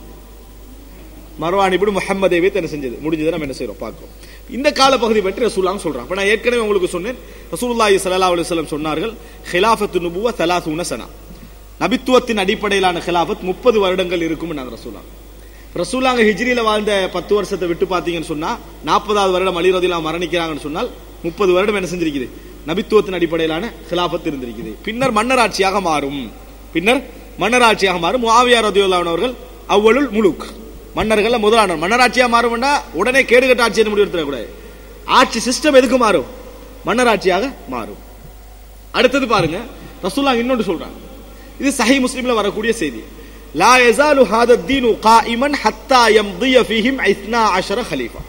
மர்வான் இப்னு முஹம்மதை வைத்து என்ன செஞ்சது முடிஞ்சதை நம்ம என்ன செய்றோம் பார்க்கிறோம் இந்த கால பகுதி பற்றி ரசூலுல்லாஹ் சொல்றாங்க அப்ப நான் ஏற்கனவே உங்களுக்கு சொன்னேன் ரசூலுல்லாஹி ஸல்லல்லாஹு அலைஹி வஸல்லம் சொன்னார்கள் ஹிலாஃபத்து நுபுவ 30 சனா நபித்துவத்தின் அடிப்படையிலான ஹிலாஃபத் 30 வருடங்கள் இருக்கும் நாங்க ரசூலுல்லாஹ் ரசூலாங்க ஹிஜ்ரியில வாழ்ந்த பத்து வருஷத்தை விட்டு பாத்தீங்கன்னு சொன்னா நாற்பதாவது வருடம் அலி ரதிலாம் மரணிக்கிறாங்கன்னு சொன்னால் முப்பது வருடம் என்ன செஞ்சிருக்குது நபித்துவத்தின் அடிப்படையிலான ஹிலாஃபத் இருந்திருக்குது பின்னர் மன்னராட்சியாக மாறும் பின்னர் மன்னராட்சியாக மாறும் முஆவியா ரதியுல்லாஹு அவர்கள் அவ்வளுல் முலுக் மன்னர்கள்ல முதலான மன்னராட்சியா மாறும்னா உடனே கேடுகட்ட ஆட்சி முடிவு கூடாது ஆட்சி சிஸ்டம் எதுக்கு மாறும் மன்னராட்சியாக மாறும் அடுத்தது பாருங்க ரசூல்லா இன்னொன்று சொல்றாங்க இது சஹி முஸ்லிம்ல வரக்கூடிய செய்தி லா யஸாலு ஹாதா தீனு காயிமன் ஹத்தா யம்திய ஃபீஹிம் 12 ஹலீஃபா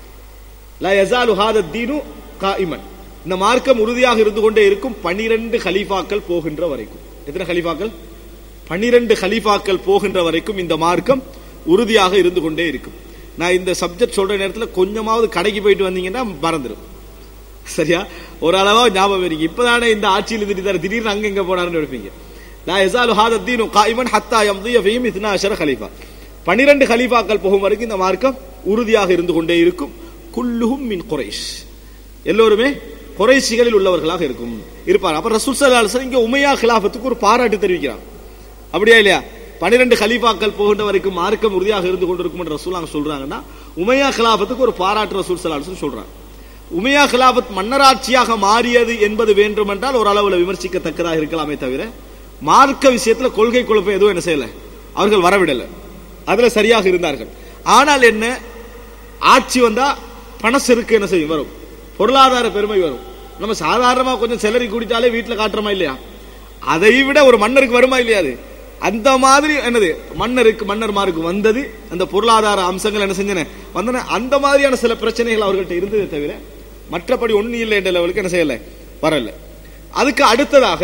லா யஸாலு ஹாதா தீனு காயிமன் இந்த மார்க்கம் உறுதியாக இருந்து கொண்டே இருக்கும் 12 கலீஃபாக்கள் போகின்ற வரைக்கும் எத்தனை கலீஃபாக்கள் 12 கலீஃபாக்கள் போகின்ற வரைக்கும் இந்த மார்க்கம் உறுதியாக இருந்து கொண்டே இருக்கும் நான் இந்த சப்ஜெக்ட் சொல்ற நேரத்துல கொஞ்சமாவது கடைக்கு போயிட்டு வந்தீங்கன்னா மறந்துடும் சரியா ஒரு அளவா ஞாபகம் இருக்கு இப்பதானே இந்த ஆட்சியில் இருந்துட்டு திடீர்னு அங்க எங்க போனாருன்னு எடுப்பீங்க லா யஸாலு ஹாதா தீனு காயிமன் ஹத்தா யம்திய ஃபீஹிம் 12 கலீஃபா 12 கலீஃபாக்கள் போகும் வரைக்கும் இந்த மார்க்கம் உறுதியாக இருந்து கொண்டே இருக்கும் குல்லுஹும் மின் குறைஷ் எல்லோருமே குறைஷிகளில் உள்ளவர்களாக இருக்கும் இருப்பார் அப்ப ரசூல் ஸல்லல்லாஹு அலைஹி வஸல்லம் இங்க உமையா கிலாஃபத்துக்கு ஒரு பாராட்டு தெரிவிக்கிறார் அப்படியா இல்லையா பனிரெண்டு கலீஃபாக்கள் போகின்ற வரைக்கும் மார்க்கம் உறுதியாக இருந்து கொண்டிருக்கும் என்று ரசூல் அங்க சொல்றாங்கன்னா உமையா கிலாஃபத்துக்கு ஒரு பாராட்டு ரசூல் ஸல்லல்லாஹு அலைஹி வஸல்லம் சொல்றாங்க உமையா கிலாபத் மன்னராட்சியாக மாறியது என்பது வேண்டுமென்றால் ஒரு அளவுல விமர்சிக்கத்தக்கதாக இருக்கலாமே தவிர மார்க்க விஷயத்துல கொள்கை குழப்பம் எதுவும் என்ன செய்யல அவர்கள் வரவிடல அதுல சரியாக இருந்தார்கள் ஆனால் என்ன ஆட்சி வந்தா பண செருக்கு என்ன செய்யும் வரும் பொருளாதார பெருமை வரும் நம்ம சாதாரணமா கொஞ்சம் செலரி குடித்தாலே வீட்டுல காட்டுறோமா இல்லையா அதை விட ஒரு மன்னருக்கு வருமா இல்லையா அது அந்த மாதிரி என்னது மன்னருக்கு மன்னர்மாருக்கு வந்தது அந்த பொருளாதார அம்சங்கள் என்ன செஞ்சன வந்தன அந்த மாதிரியான சில பிரச்சனைகள் அவர்கள்ட்ட இருந்ததே தவிர மற்றபடி ஒண்ணு இல்லை என்ற லெவலுக்கு என்ன செய்யல வரல அதுக்கு அடுத்ததாக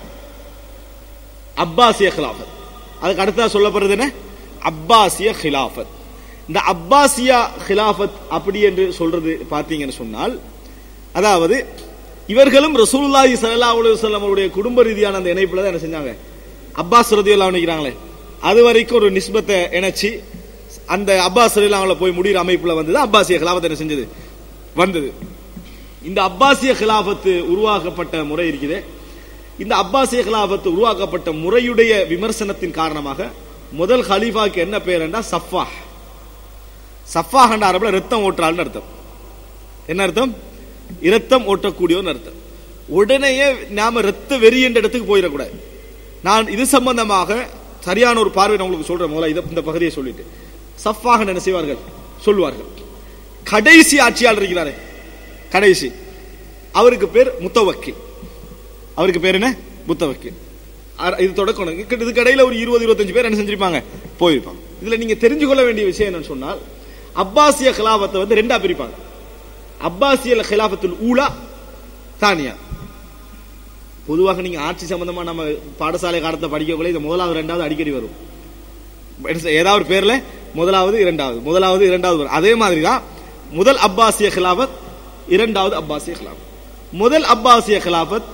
அப்பாசிய கிலாஃபத் அதுக்கு அடுத்ததாக சொல்லப்படுறது என்ன அப்பாசிய கிலாஃபத் இந்த அப்பாசியா கிலாஃபத் அப்படி என்று சொல்றது பார்த்தீங்கன்னு சொன்னால் அதாவது இவர்களும் ரசூலுல்லாஹி ஸல்லல்லாஹு அலைஹி வஸல்லம் அவருடைய குடும்ப ரீதியான அந்த இணைப்புல தான் என்ன செஞ்சாங்க அப்பாஸ் ரதியல்லாஹு நினைக்கிறாங்களே அது வரைக்கும் ஒரு நிஸ்பத்தை இணைச்சி அந்த அப்பாஸ் ரதியல்லாஹுல போய் முடிகிற அமைப்புல வந்தது அப்பாசிய கிலாஃபத் என்ன செஞ்சது வந்தது இந்த அப்பாசிய கிலாஃபத்து உருவாக்கப்பட்ட முறை இருக்குது இந்த அப்பாசிய கிலாஃபத்து உருவாக்கப்பட்ட முறையுடைய விமர்சனத்தின் காரணமாக முதல் ஹலீஃபாக்கு என்ன பேர் என்றா சஃபாஹ் சஃபாஹ் என்ற அரபுல ரத்தம் ஓட்டுறாள்னு அர்த்தம் என்ன அர்த்தம் இரத்தம் ஓட்டக்கூடியவன் அர்த்தம் உடனேயே நாம ரத்த வெறி என்ற இடத்துக்கு போயிடக்கூடாது நான் இது சம்பந்தமாக சரியான ஒரு பார்வை நான் உங்களுக்கு சொல்றேன் முதல்ல இதை இந்த பகுதியை சொல்லிட்டு சஃபாக என்ன செய்வார்கள் சொல்வார்கள் கடைசி ஆட்சியாளர் இருக்கிறாரு கடைசி அவருக்கு பேர் முத்தவக்கில் அவருக்கு பேர் என்ன முத்தவக்கில் அர- இது தொடக்கணும் இதுக்கு- இதுக்கு இடையில ஒரு இருபது இருபத்தஞ்சு பேர் என்ன செஞ்சிருப்பாங்க போயிருப்பாங்க இதுல நீங்க தெரிஞ்சு கொள்ள வேண்டிய விஷயம் என்னன்னு சொன்னால் அப்பாசிய கிலாபத்தை வந்து ரெண்டா பிரிப்பாங்க அப்பாசிய கிலாபத்துல் ஊலா தானியா பொதுவாக நீங்க ஆட்சி சம்பந்தமா நம்ம பாடசாலை காலத்தை படிக்கக்குள்ள இந்த முதலாவது ரெண்டாவது அடிக்கடி வரும் ஏதாவது ஒரு பேர்ல முதலாவது இரண்டாவது முதலாவது இரண்டாவது வரும் அதே மாதிரி தான் முதல் அப்பாசிய கிலாபத் இரண்டாவது அப்பாசிய கிலாபத் முதல் அப்பாசிய கிலாபத்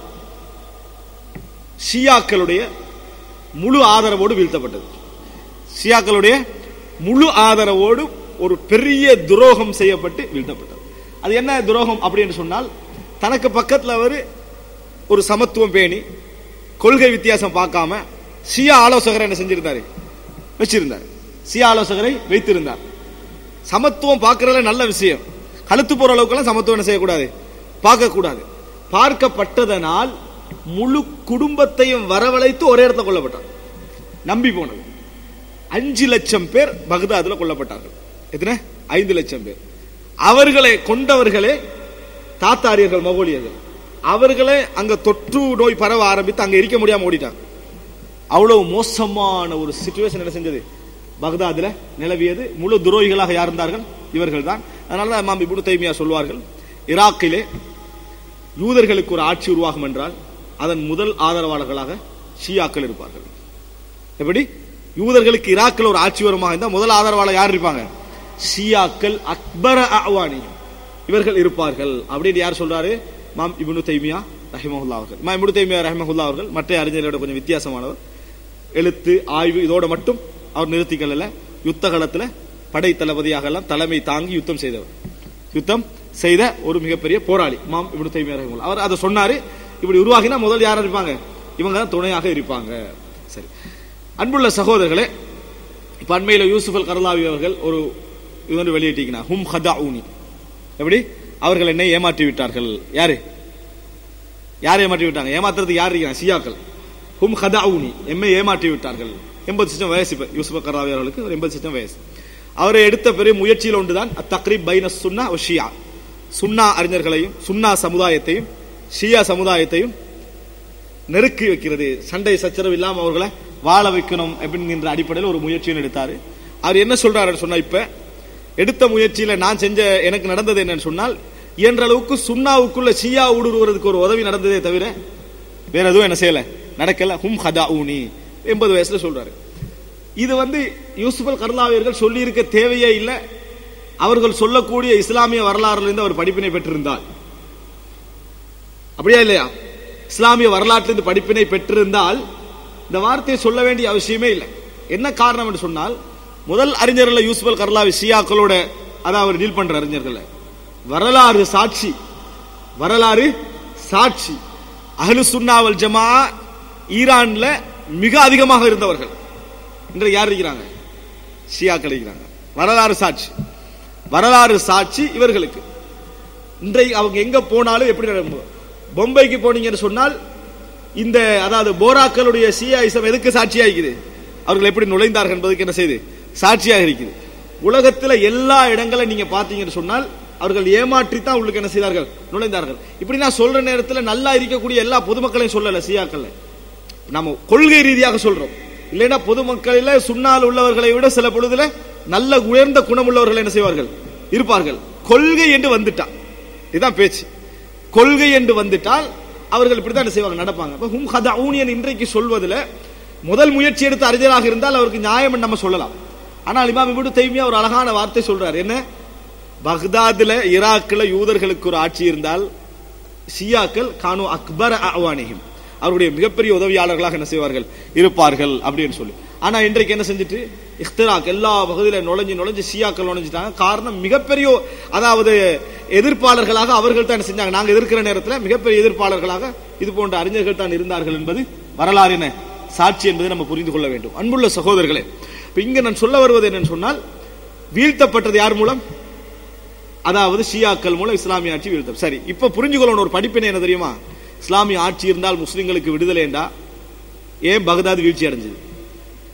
ஷியாக்களுடைய முழு ஆதரவோடு வீழ்த்தப்பட்டது ஷியாக்களுடைய முழு ஆதரவோடு ஒரு பெரிய துரோகம் செய்யப்பட்டு வீழ்த்தப்பட்டது அது என்ன துரோகம் அப்படின்னு சொன்னால் தனக்கு பக்கத்துல அவர் ஒரு சமத்துவம் பேணி கொள்கை வித்தியாசம் பார்க்காம ஷியா ஆலோசகரை என்ன செஞ்சிருந்தாரு வச்சிருந்தார் ஷியா ஆலோசகரை வைத்திருந்தார் சமத்துவம் பார்க்கறதுல நல்ல விஷயம் கழுத்து போற அளவுக்குலாம் சமத்துவம் என்ன செய்யக்கூடாது பார்க்க கூடாது பார்க்கப்பட்டதனால் முழு குடும்பத்தையும் வரவழைத்து ஒரே இடத்துல கொல்லப்பட்டார் நம்பி போனது அஞ்சு லட்சம் பேர் பக்தாதுல கொல்லப்பட்டார்கள் எத்தனை ஐந்து லட்சம் பேர் அவர்களை கொண்டவர்களே தாத்தாரியர்கள் மகோலியர்கள் அவர்களே அங்க தொற்று நோய் பரவ ஆரம்பித்து அங்க இருக்க முடியாம ஓடிட்டாங்க அவ்வளவு மோசமான ஒரு சுச்சுவேஷன் என்ன செஞ்சது பக்தாதுல நிலவியது முழு துரோகிகளாக யார் இருந்தார்கள் இவர்கள் தான் அதனால தான் இமாம் இப்னு தைமியா சொல்வார்கள் ஈராக்கிலே யூதர்களுக்கு ஒரு ஆட்சி உருவாகும் என்றால் அதன் முதல் ஆதரவாளர்களாக ஷியாக்கள் இருப்பார்கள் எப்படி யூதர்களுக்கு ஈராக்கில் ஒரு ஆட்சி வருமாக இருந்தால் முதல் ஆதரவாளர் யார் இருப்பாங்க ஷியாக்கள் அக்பர அவானி இவர்கள் இருப்பார்கள் அப்படின்னு யார் சொல்றாரு மாம் இப்னு தைமியா ரஹிமஹுல்லா அவர்கள் மாம் இப்னு தைமியா ரஹிமஹுல்லா அவர்கள் மற்ற அறிஞர்களோட கொஞ்சம் வித்தியாசமானவர் எழுத்து ஆய்வு இதோட மட்டும் அவர் நிறுத்திக்கல யுத்த காலத்துல படை தளபதியாக எல்லாம் தலைமை தாங்கி யுத்தம் செய்தவர் யுத்தம் செய்த ஒரு மிகப்பெரிய போராளி மாம் இப்னு தைமியா ரஹிமஹுல்லா அவர் அதை சொன்னாரு இப்படி உருவாகினா முதல் யார் இருப்பாங்க இவங்க தான் துணையாக இருப்பாங்க சரி அன்புள்ள சகோதரர்களே இப்ப அண்மையில யூசுப் அல் கரலாவி அவர்கள் ஒரு இது வந்து வெளியிட்டீங்கன்னா ஹும் ஹதா ஊனி எப்படி அவர்கள் என்னை ஏமாற்றி விட்டார்கள் யாரு யார் ஏமாற்றி விட்டாங்க ஏமாத்துறது யார் இருக்கிறாங்க சியாக்கள் ஹும் ஹதா ஊனி எம்மை ஏமாற்றி விட்டார்கள் எண்பது சிச்சம் வயசு இப்ப யூசுப் அல் கரலாவி அவர்களுக்கு ஒரு எண்பது சிச்சம் வயசு அவரை எடுத்த பெரிய முயற்சியில் ஒன்றுதான் தக்ரீப் பைன சுன்னா ஒ ஷியா சுன்னா அறிஞர்களையும் சுன்னா சமுதாயத்தையும் ஷியா சமுதாயத்தையும் நெருக்கி வைக்கிறது சண்டை சச்சரவு இல்லாம அவர்களை வாழ வைக்கணும் அப்படிங்கிற அடிப்படையில் ஒரு முயற்சியும் எடுத்தாரு அவர் என்ன சொல்றாருன்னு சொன்னா இப்ப எடுத்த முயற்சியில நான் செஞ்ச எனக்கு நடந்தது என்னன்னு சொன்னால் இயன்ற அளவுக்கு சுண்ணாவுக்குள்ள ஷியா ஊடுருவதற்கு ஒரு உதவி நடந்ததே தவிர வேற எதுவும் என்ன செய்யல நடக்கல ஹும் ஹதா ஊனி எண்பது வயசுல சொல்றாரு இது வந்து யூசுஃபல் கர்லாவியர்கள் சொல்லி இருக்க தேவையே இல்லை அவர்கள் சொல்லக்கூடிய இஸ்லாமிய வரலாறுல இருந்து அவர் படிப்பினை பெற்றிருந்தால் அப்படியா இல்லையா இஸ்லாமிய வரலாற்றிலிருந்து படிப்பினை பெற்றிருந்தால் இந்த வார்த்தையை சொல்ல வேண்டிய அவசியமே இல்லை என்ன காரணம் என்று சொன்னால் முதல் அறிஞர்கள் யூசுஃபல் கர்லாவி ஷியாக்களோட அதான் அவர் டீல் பண்ற அறிஞர்கள் வரலாறு சாட்சி வரலாறு சாட்சி அஹ்லு சுன்னாவல் ஜமா ஈரான்ல மிக அதிகமாக இருந்தவர்கள் இன்றைக்கு யார் இருக்கிறாங்க ஷியாக்கள் இருக்கிறாங்க வரலாறு சாட்சி வரலாறு சாட்சி இவர்களுக்கு இன்றைக்கு அவங்க எங்க போனாலும் எப்படி நடக்கும் பொம்பைக்கு போனீங்கன்னு சொன்னால் இந்த அதாவது போராக்களுடைய சியாயிசம் எதுக்கு சாட்சியா இருக்குது அவர்கள் எப்படி நுழைந்தார்கள் என்பதுக்கு என்ன செய்து சாட்சியாக இருக்குது உலகத்துல எல்லா இடங்களும் நீங்க பாத்தீங்கன்னு சொன்னால் அவர்கள் ஏமாற்றித்தான் உள்ளுக்கு என்ன செய்தார்கள் நுழைந்தார்கள் இப்படி நான் சொல்ற நேரத்தில் நல்லா இருக்கக்கூடிய எல்லா பொதுமக்களையும் சொல்லல சியாக்கள்ல நம்ம கொள்கை ரீதியாக சொல்றோம் இல்லைன்னா பொதுமக்களில சுண்ணால் உள்ளவர்களை விட சில பொழுதுல நல்ல உயர்ந்த குணமுள்ளவர்கள் என்ன செய்வார்கள் இருப்பார்கள் கொள்கை என்று வந்துட்டான் இதுதான் பேச்சு கொள்கை என்று வந்துட்டால் அவர்கள் இப்படித்தான் என்ன செய்வாங்க நடப்பாங்க அப்ப ஹும் ஹதா ஊனியன் இன்றைக்கு சொல்வதில் முதல் முயற்சி எடுத்த அறிஞராக இருந்தால் அவருக்கு நியாயம் என்று நம்ம சொல்லலாம் ஆனால் இமாம் இப்னு தைமியா ஒரு அழகான வார்த்தை சொல்றார் என்ன பக்தாதுல ஈராக்ல யூதர்களுக்கு ஒரு ஆட்சி இருந்தால் ஷியாக்கள் கானு அக்பர் அவானிஹிம் அவருடைய மிகப்பெரிய உதவியாளர்களாக என்ன செய்வார்கள் இருப்பார்கள் அப்படின்னு சொல்லி ஆனா இன்றைக்கு என்ன செஞ்சுட்டு இஃப்திராக் எல்லா பகுதியில நுழைஞ்சு நுழைஞ்சு ஷியாக்கள் நுழைஞ்சிட்டாங்க காரணம் மிகப்பெரிய அதாவது எதிர்ப்பாளர்களாக அவர்கள் தான் என்ன செஞ்சாங்க நாங்க எதிர்க்கிற நேரத்தில் மிகப்பெரிய எதிர்ப்பாளர்களாக இது போன்ற அறிஞர்கள் தான் இருந்தார்கள் என்பது வரலாறு என்ன சாட்சி என்பதை நம்ம புரிந்து கொள்ள வேண்டும் அன்புள்ள சகோதரர்களே இப்ப இங்க நான் சொல்ல வருவது என்னன்னு சொன்னால் வீழ்த்தப்பட்டது யார் மூலம் அதாவது ஷியாக்கள் மூலம் இஸ்லாமிய ஆட்சி வீழ்த்தம் சரி இப்ப புரிஞ்சுக்கொள்ளணும் ஒரு படிப்பினை என்ன தெரியுமா இஸ்லாமிய ஆட்சி இருந்தால் முஸ்லிம்களுக்கு விடுதலைண்டா ஏன் பகதாது வீழ்ச்சி அடைஞ்சது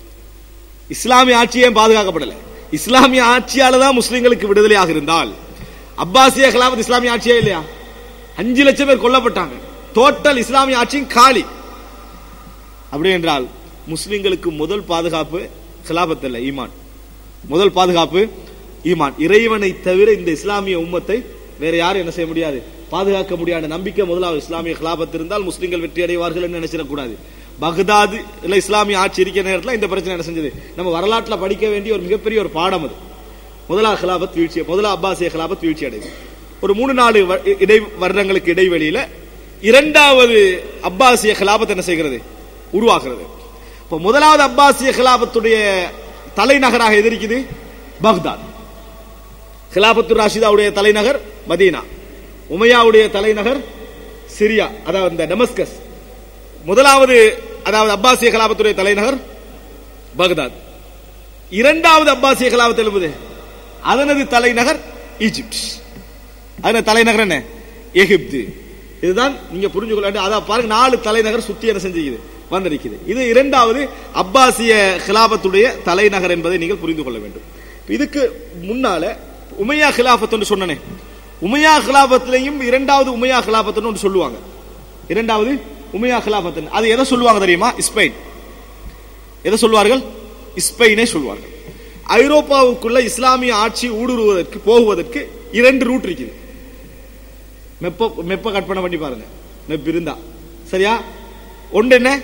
இஸ்லாமிய ஆட்சி ஏன் பாதுகாக்கப்படல இஸ்லாமிய ஆட்சியால தான் முஸ்லிம்களுக்கு விடுதலையாக இருந்தால் அப்பாசிய கிலாபத் இஸ்லாமிய ஆட்சியே இல்லையா அஞ்சு லட்சம் பேர் கொல்லப்பட்டாங்க டோட்டல் இஸ்லாமிய ஆட்சியும் காலி அப்படி என்றால் முஸ்லிம்களுக்கு முதல் பாதுகாப்பு கிலாபத் அல்ல ஈமான் முதல் பாதுகாப்பு ஈமான் இறைவனை தவிர இந்த இஸ்லாமிய உம்மத்தை வேற யாரும் என்ன செய்ய முடியாது பாதுகாக்க முடியாத நம்பிக்கை முதலாவது இஸ்லாமிய கிலாபத் இருந்தால் முஸ்லிம்கள் வெற்றி அடைவார்கள் என்று நினைச்சிடக்கூடாது பக்தாது இல்ல இஸ்லாமிய ஆட்சி இருக்கிற நேரத்தில் இந்த பிரச்சனை என்ன செஞ்சது நம்ம வரலாற்றில் படிக்க வேண்டிய ஒரு மிகப்பெரிய ஒரு பாடம் அது முதலாவது கிலாபத் வீழ்ச்சி முதலா அப்பாசிய கிலாபத் வீழ்ச்சி அடையுது ஒரு மூணு நாலு வ- இடை வருடங்களுக்கு இடைவெளியில இரண்டாவது அப்பாசிய கிலாபத் என்ன செய்கிறது உருவாகிறது இப்போ முதலாவது அப்பாசிய கிலாபத்துடைய தலைநகராக எது இருக்குது பக்தாத் கிலாபத்து ராஷிதாவுடைய தலைநகர் மதீனா உமையாவுடைய தலைநகர் சிரியா அதாவது இந்த டெமஸ்கஸ் முதலாவது அதாவது அப்பாசிய கலாபத்துடைய தலைநகர் பக்தாத் இரண்டாவது அப்பாசிய கலாபத் எழுபது அதனது தலைநகர் ஈஜிப்ட் அதனது தலைநகர் என்ன எகிப்து இதுதான் நீங்க புரிஞ்சு கொள்ள வேண்டும் அதான் பாருங்க நாலு தலைநகர் சுத்தி என்ன செஞ்சுக்குது வந்திருக்குது இது இரண்டாவது அப்பாசிய கிலாபத்துடைய தலைநகர் என்பதை நீங்கள் புரிந்து கொள்ள வேண்டும் இதுக்கு முன்னால உமையா கிலாபத் சொன்னனே உமையா கிலாபத்திலையும் இரண்டாவது உமையா கிலாபத்துன்னு ஒன்று சொல்லுவாங்க இரண்டாவது உமையா கிலாபத் அது எதை சொல்லுவாங்க தெரியுமா ஸ்பெயின் எதை சொல்வார்கள் ஸ்பெயினே சொல்வார்கள் ஐரோப்பாவுக்குள்ள இஸ்லாமிய ஆட்சி ஊடுருவதற்கு போகுவதற்கு இரண்டு ரூட் இருக்குது மெப்ப மெப்ப கற்பனை பண்ணி பாருங்க மெப் இருந்தா சரியா ஒன்று என்ன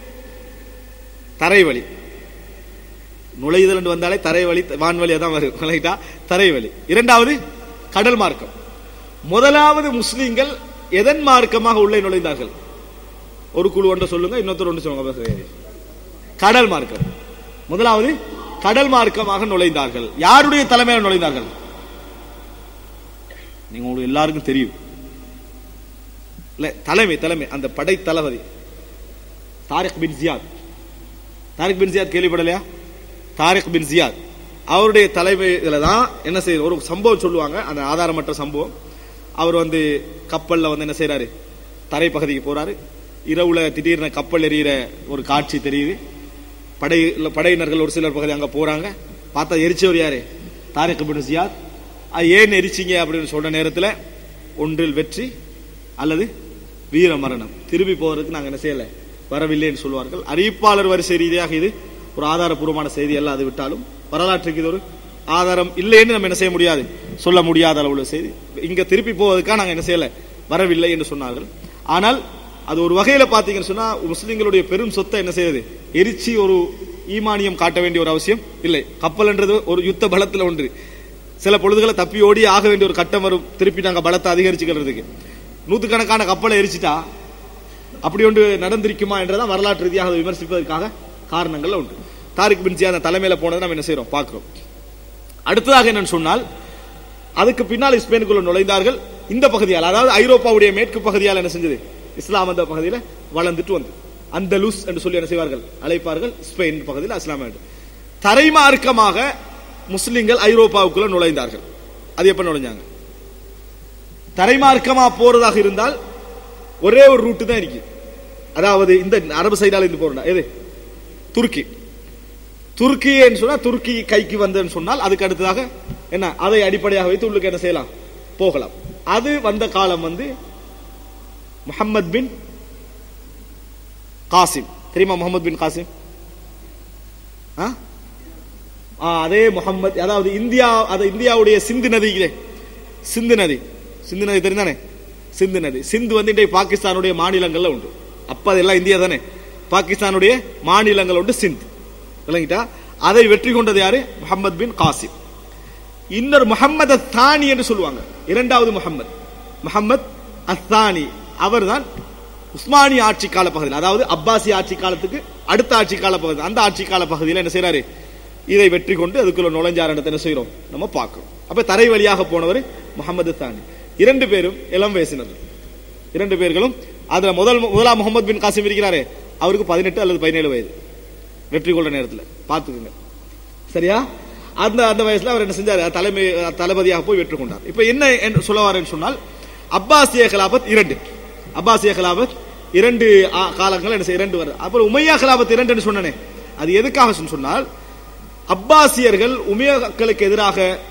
தரைவழி நுழையுதல் என்று வந்தாலே தரைவழி வான்வழியா தான் வரும் ரைட்டா தரைவழி இரண்டாவது கடல் மார்க்கம் முதலாவது முஸ்லிம்கள் எதன் மார்க்கமாக உள்ளே நுழைந்தார்கள் ஒரு குழு ஒன்றை சொல்லுங்க இன்னொருத்தர் ஒன்று சொல்லுங்க சரி. கடல் மார்க்கம் முதலாவது கடல் மார்க்கமாக நுழைந்தார்கள் யாருடைய தலைமையில் நுழைந்தார்கள் நீங்க உங்களுக்கு எல்லாருக்கும் தெரியும் இல்ல தலைமை தலைமை அந்த படை தளபதி தாரிக் பின் ஜியாத் தாரிக் பின் ஜியாத் கேள்விப்படலையா தாரிக் பின் ஜியாத் அவருடைய தலைமையில தான் என்ன செய்ய ஒரு சம்பவம் சொல்லுவாங்க அந்த ஆதாரமற்ற சம்பவம் அவர் வந்து கப்பல்ல வந்து என்ன செய்யறாரு தரைப்பகுதிக்கு போறாரு இரவுல திடீர்னு கப்பல் எறிகிற ஒரு காட்சி தெரியுது படை இல்ல படையினர்கள் ஒரு சிலர் பகுதி அங்க போறாங்க பார்த்தா எரிச்சவர் யாரு தாரிக் பின் ஜியாத் அது ஏன் எரிச்சிங்க அப்படின்னு சொன்ன நேரத்துல ஒன்றில் வெற்றி அல்லது வீர மரணம் திரும்பி போவதற்கு நாங்க என்ன செய்யல வரவில்லைன்னு சொல்வார்கள் அறிவிப்பாளர் வரிசை ரீதியாக இது ஒரு ஆதாரபூர்வமான செய்தி அல்ல அது விட்டாலும் வரலாற்றுக்கு இது ஒரு ஆதாரம் இல்லைன்னு நம்ம என்ன செய்ய முடியாது சொல்ல முடியாத அளவுள்ள செய்தி இங்க திருப்பி போவதற்காக நாங்க என்ன செய்யல வரவில்லை என்று சொன்னார்கள் ஆனால் அது ஒரு வகையில பாத்தீங்கன்னு சொன்னா முஸ்லிம்களுடைய பெரும் சொத்தை என்ன செய்யுது எரிச்சி ஒரு ஈமானியம் காட்ட வேண்டிய ஒரு அவசியம் இல்லை கப்பல்ன்றது ஒரு யுத்த பலத்துல ஒன்று சில பொழுதுகளை தப்பி ஓடி ஆக வேண்டிய ஒரு கட்டம் வரும் திருப்பி நாங்க பலத்தை அதிகரிச்சுக்கிறதுக்கு நூத்துக்கணக்கான கப்பலை எரிச்சிட்டா அப்படி ஒன்று நடந்திருக்குமா என்றதான் வரலாற்று ரீதியாக அதை விமர்சிப்பதற்காக காரணங்கள் உண்டு தாரிக் பின் ஜியாத் அந்த தலைமையில போனதை நம்ம என்ன செய்யறோம் பார்க்கிறோம் அடுத்ததாக என்னன்னு சொன்னால் அதுக்கு பின்னால் ஸ்பெயினுக்குள்ள நுழைந்தார்கள் இந்த பகுதியால் அதாவது ஐரோப்பாவுடைய மேற்கு பகுதியால் என்ன செஞ்சது இஸ்லாம் அந்த பகுதியில வளர்ந்துட்டு வந்து அந்தலூஸ் என்று சொல்லி என்ன செய்வார்கள் அழைப்பார்கள் ஸ்பெயின் பகுதியில் இஸ்லாம் என்று. தரைமார்க்கமாக முஸ்லிம்கள் ஐரோப்பாவுக்குள்ள நுழைந்தார்கள் அது எப்ப நுழைஞ்சாங்க தரைமார்க்கமா போறதாக இருந்தால் ஒரே ஒரு ரூட்டு தான் இருக்கு அதாவது இந்த அரபு சைடால இருந்து போறா எது துருக்கி துருக்கின்னு சொன்னா துருக்கி கைக்கு வந்தேன்னு சொன்னால் அதுக்கு அடுத்ததாக என்ன அதை அடிப்படையாக வைத்து உள்ளுக்கு என்ன செய்யலாம் போகலாம் அது வந்த காலம் வந்து முஹம்மத் பின் காசிம் தெரியுமா முகமது பின் காசிம் ஆ? ஆ, அதே முகம்மது அதாவது இந்தியா அது இந்தியாவுடைய சிந்து நதியிலே சிந்து நதி சிந்து நதி தெரிந்தானே சிந்து நதி சிந்து வந்து இன்றைய பாகிஸ்தானுடைய மாநிலங்கள்ல உண்டு அப்ப அதெல்லாம் இந்தியா தானே பாகிஸ்தானுடைய மாநிலங்கள் உண்டு சிந்து விளங்கிட்டா அதை வெற்றி கொண்டது யாரு முகமது பின் காசிம் இன்னொரு முகமது அத்தானி என்று சொல்லுவாங்க இரண்டாவது முகமது முகமது அத்தானி அவர்தான் உஸ்மானி ஆட்சி கால பகுதியில் அதாவது அப்பாசி ஆட்சி காலத்துக்கு அடுத்த ஆட்சி கால பகுதி அந்த ஆட்சி கால பகுதியில் என்ன செய்யறாரு இதை வெற்றி கொண்டு அதுக்குள்ள நுழைஞ்சார் என்ன செய்யறோம் நம்ம பார்க்கிறோம் அப்ப தரை வழியாக போனவர் முகமது தானி இரண்டு பேரும் இளம் வயசினர்கள் இரண்டு பேர்களும் அதுல முதல் முதலாம் முகமது பின் காசிம் இருக்கிறாரே அவருக்கு பதினெட்டு அல்லது பதினேழு வயது வெற்றி கொள்ற நேரத்தில் பார்த்துக்குங்க சரியா அந்த அந்த வயசுல அவர் என்ன செஞ்சார் தலைமை தளபதியாக போய் வெற்றி கொண்டார் இப்ப என்ன என்று சொல்ல வரேன்னு சொன்னால் அப்பாசிய கலாபத் இரண்டு அப்பாசிய கலாபத் இரண்டு ஆ- காலங்கள் என்ன செய்ய இரண்டு வருது அப்புறம் உமையா கலாபத் இரண்டுன்னு சொன்னனே அது எதுக்காக சொன்ன- சொன்னால் அப்பாசியர்கள் உமையாக்களுக்கு எதிராக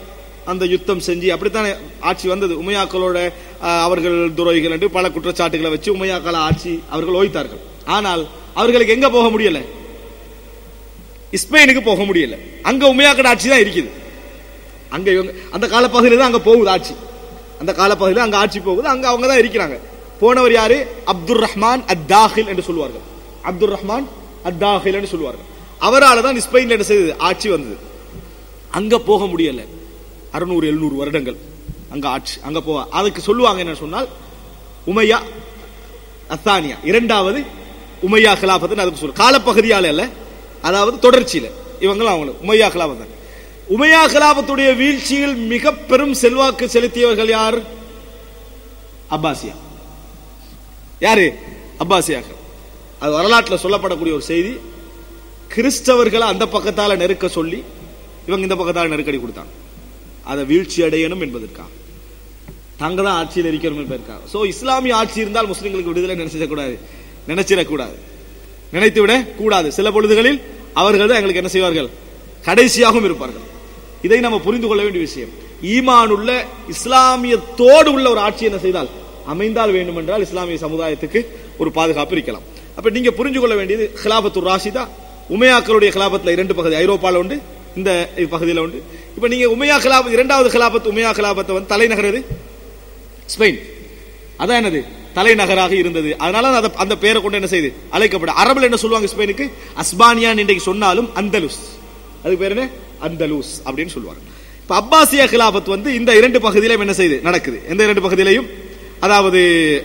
அந்த யுத்தம் செஞ்சு அப்படித்தானே ஆட்சி வந்தது உமையாக்களோட அஹ், அவர்கள் துரோகிகள் என்று பல குற்றச்சாட்டுகளை வச்சு உமையாக்கள ஆட்சி அவர்கள் ஓய்த்தார்கள் ஆனால் அவர்களுக்கு எங்க போக முடியல ஸ்பெயினுக்கு போக முடியல அங்க உமையாக்கட ஆட்சி தான் இருக்குது அங்க இவங்க அந்த காலப்பகுதியில தான் அங்க போகுது ஆட்சி அந்த காலப்பகுதியில அங்க ஆட்சி போகுது அங்க அவங்க தான் இருக்கிறாங்க போனவர் யாரு அப்துல் ரஹ்மான் அத்தாஹில் என்று சொல்வார்கள் அப்துல் ரஹ்மான் அத்தாஹில் என்று சொல்வார்கள் அவரால தான் ஸ்பெயின்ல என்ன செய்தது ஆட்சி வந்தது அங்க போக முடியல அறுநூறு எழுநூறு வருடங்கள் அங்க ஆட்சி அங்க போக அதுக்கு சொல்லுவாங்க என்ன சொன்னால் உமையா அத்தானியா இரண்டாவது உமையா கிலாபத்துன்னு அதுக்கு சொல்லு காலப்பகுதியால அல்ல அதாவது தொடர்ச்சியில இவங்களும் அவங்களும் உமையா கிலாபத் உமையா கிலாபத்துடைய வீழ்ச்சியில் மிக பெரும் செல்வாக்கு செலுத்தியவர்கள் யார் அப்பாசியா யாரு அப்பாசியாக்கள் அது வரலாற்றில் சொல்லப்படக்கூடிய ஒரு செய்தி கிறிஸ்தவர்களை அந்த பக்கத்தால நெருக்க சொல்லி இவங்க இந்த பக்கத்தால நெருக்கடி கொடுத்தாங்க அதை வீழ்ச்சி அடையணும் என்பதற்காக தாங்க தான் ஆட்சியில் இருக்கணும் என்பதற்காக சோ இஸ்லாமிய ஆட்சி இருந்தால் முஸ்லிம்களுக்கு விடுதலை நினைச்சிடக்கூடாது நினைச்சிடக்கூடாது நினைத்து விட கூடாது சில பொழுதுகளில் அவர்கள் தான் எங்களுக்கு என்ன செய்வார்கள் கடைசியாகவும் இருப்பார்கள் இதை நம்ம புரிந்து கொள்ள வேண்டிய விஷயம் ஈமானுள்ள இஸ்லாமியத்தோடு உள்ள ஒரு ஆட்சி என்ன செய்தால் அமைந்தால் வேண்டும் என்றால் இஸ்லாமிய சமுதாயத்துக்கு ஒரு பாதுகாப்பு இருக்கலாம் அப்ப நீங்க புரிஞ்சு கொள்ள வேண்டியது ஹிலாபத்து ராஷிதா உமையாக்களுடைய ஹிலாபத்துல இரண்டு பகுதி ஐரோப்பால உண்டு இந்த பகுதியில் உண்டு இப்ப நீங்க உமையா ஹிலாபத் இரண்டாவது ஹிலாபத் உமையா ஹிலாபத்தை வந்து தலைநகர் எது ஸ்பெயின் அதான் என்னது தலைநகராக இருந்தது அதனால அந்த அந்த பேரை கொண்டு என்ன செய்யுது அழைக்கப்பட அரபுல என்ன சொல்லுவாங்க ஸ்பெயினுக்கு அஸ்பானியான் இன்றைக்கு சொன்னாலும் அந்தலுஸ் அதுக்கு பேர் என்ன அந்தலூஸ் அப்படின்னு சொல்லுவாங்க இப்ப அப்பாசியா கிலாபத் வந்து இந்த இரண்டு பகுதியிலும் என்ன செய்யுது நடக்குது எந்த இரண்டு பகுதியிலையும் அதாவது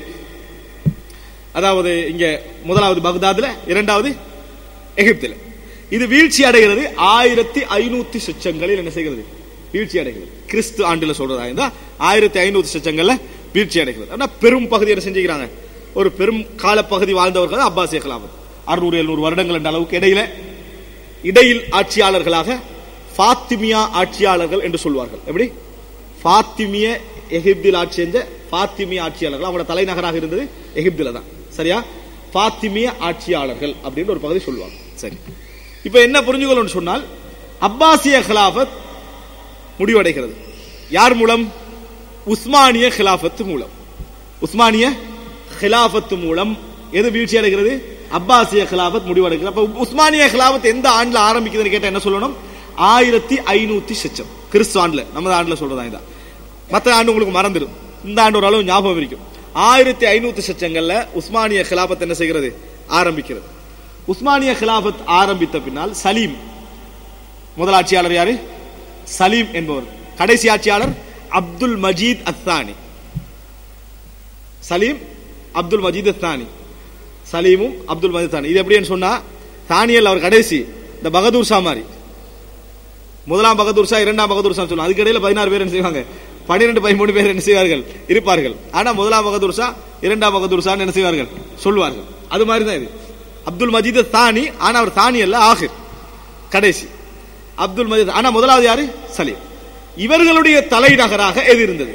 அதாவது இங்க முதலாவது பக்தாதுல இரண்டாவது எகிப்தில் இது வீழ்ச்சி அடைகிறது ஆயிரத்தி ஐநூத்தி சொச்சங்களில் என்ன செய்கிறது வீழ்ச்சி அடைகிறது கிறிஸ்து ஆண்டுல சொல்றதா இருந்தா ஆயிரத்தி ஐநூத்தி சொச்சங்கள்ல வீழ்ச்சி அடைகிறது ஆனா பெரும் பகுதி என்ன செஞ்சுக்கிறாங்க ஒரு பெரும் காலப்பகுதி வாழ்ந்தவர்கள் தான் அப்பாசிய கலாபத் அறுநூறு எழுநூறு வருடங்கள் என்ற அளவுக்கு இடையில இடையில் ஆட்சியாளர்களாக ஃபாத்திமியா ஆட்சியாளர்கள் என்று சொல்வார்கள் எப்படி ஃபாத்திமிய எகிப்தில் ஆட்சி செஞ்ச ஃபாத்திமிய ஆட்சியாளர்கள் அவங்களோட தலைநகராக இருந்தது எகிப்தில தான் சரியா ஃபாத்திமிய ஆட்சியாளர்கள் அப்படின்னு ஒரு பகுதி சொல்லுவாங்க சரி இப்ப என்ன புரிஞ்சுக்கணும்னு சொன்னால் அப்பாசிய கிலாபத் முடிவடைகிறது யார் மூலம் உஸ்மானிய கிலாபத்து மூலம் உஸ்மானிய கிலாபத்து மூலம் எது வீழ்ச்சி அடைகிறது அப்பாசிய கிலாபத் முடிவடைகிறது அப்ப உஸ்மானிய கிலாபத் எந்த ஆண்டுல ஆரம்பிக்குதுன்னு கேட்டா என்ன சொல்லணும் ஆயிரத்தி ஐநூத்தி சச்சம் கிறிஸ்து ஆண்டுல நம்ம ஆண்டுல சொல்றதா இதான் மற்ற ஆண்டு உங்களுக்கு மறந்துடும் இந்த ஆண்டு ஒரு அளவு ஞாபகம் இருக்கும் ஆயிரத்தி ஐநூத்தி சச்சங்கள்ல உஸ்மானிய கிலாபத் என்ன செய்கிறது ஆரம்பிக்கிறது உஸ்மானிய கிலாபத் ஆரம்பித்த பின்னால் சலீம் முதல் ஆட்சியாளர் யாரு சலீம் என்பவர் கடைசி ஆட்சியாளர் அப்துல் மஜீத் அத்தானி சலீம் அப்துல் மஜீத் அத்தானி சலீமும் அப்துல் மஜீத் தானி இது எப்படின்னு சொன்னா தானியல் அவர் கடைசி இந்த பகதூர் ஷா மாதிரி முதலாம் பகதூர் ஷா இரண்டாம் பகதூர் ஷா சொல்லுவாங்க அதுக்கு இடையில பதினாறு பேர் என்ன செய்வாங்க பன்னிரெண்டு பதிமூணு பேர் என்ன செய்வார்கள் இருப்பார்கள் ஆனா முதலாம் பகதூர் ஷா இரண்டாம் பகதூர் ஷா என்ன செய்வார்கள் சொல்வார்கள் அது மாதிரி தான் இது அப்துல் மஜீத் தானி ஆனா அவர் தானி அல்ல ஆகிர் கடைசி அப்துல் மஜீத் ஆனா முதலாவது யாரு சலீம் இவர்களுடைய தலைநகராக எது இருந்தது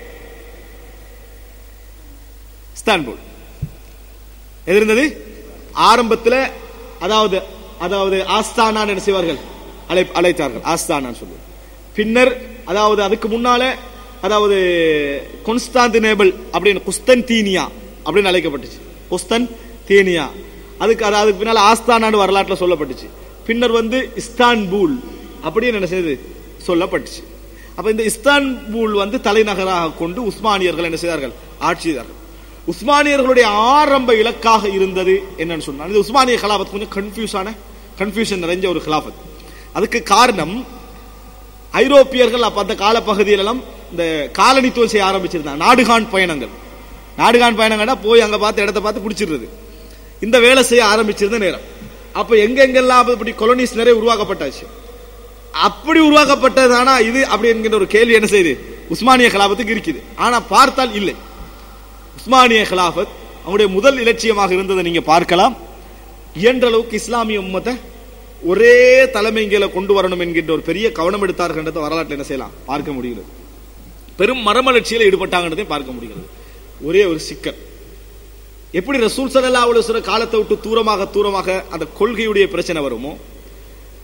இஸ்தான்புல் எது இருந்தது ஆரம்பத்தில் அதாவது அதாவது ஆஸ்தானான் என்ன செய்வார்கள் அழை அழைத்தார்கள் ஆஸ்தானான் சொல்லுவார் பின்னர் அதாவது அதுக்கு முன்னால அதாவது கொன்ஸ்டாந்தினேபிள் அப்படின்னு குஸ்தன்தீனியா அப்படின்னு அழைக்கப்பட்டுச்சு குஸ்தன் தீனியா அதுக்கு அது அதுக்கு பின்னால ஆஸ்தானான்னு வரலாற்றில் சொல்லப்பட்டுச்சு பின்னர் வந்து இஸ்தான்பூல் அப்படின்னு என்ன செய்யுது சொல்லப்பட்டுச்சு அப்ப இந்த இஸ்தான்பூல் வந்து தலைநகராக கொண்டு உஸ்மானியர்கள் என்ன செய்தார்கள் ஆட்சி செய்தார்கள் உஸ்மானியர்களுடைய ஆரம்ப இலக்காக இருந்தது என்னன்னு சொன்னால் இந்த உஸ்மானிய கலாபத் கொஞ்சம் கன்ஃபியூஸான கன்ஃபியூஷன் நிறைஞ்ச ஒரு கலாபத் அதுக்கு காரணம் ஐரோப்பியர்கள் அப்ப அந்த காலப்பகுதியிலெல்லாம் இந்த காலனித்துவம் செய்ய ஆரம்பிச்சிருந்தாங்க நாடுகான் பயணங்கள் நாடுகான் பயணங்கள்னா போய் அங்க பார்த்து இடத்த பார்த்து பிடிச்சிடுறது இந்த வேலை செய்ய ஆரம்பிச்சிருந்த நேரம் அப்ப எங்கெங்கெல்லாம் இப்படி கொலனிஸ் நிறைய உருவாக்கப்பட்டாச்சு அப்படி உருவாக்கப்பட்டதானா இது அப்படி என்கின்ற ஒரு கேள்வி என்ன செய்யுது உஸ்மானிய கலாபத்துக்கு இருக்குது ஆனா பார்த்தால் இல்லை உஸ்மானிய கலாபத் அவங்களுடைய முதல் இலட்சியமாக இருந்ததை நீங்க பார்க்கலாம் இயன்ற அளவுக்கு இஸ்லாமிய உம்மத்தை ஒரே தலைமைங்களை கொண்டு வரணும் என்கின்ற ஒரு பெரிய கவனம் எடுத்தார்கள் வரலாற்றில் என்ன செய்யலாம் பார்க்க முடிகிறது பெரும் மரமலர்ச்சியில் ஈடுபட்டாங்கன்றதை பார்க்க முடிகிறது ஒரே ஒரு சிக்கல் எப்படி ரசூல் சல்லா அலுவலர் காலத்தை விட்டு தூரமாக தூரமாக அந்த கொள்கையுடைய பிரச்சனை வருமோ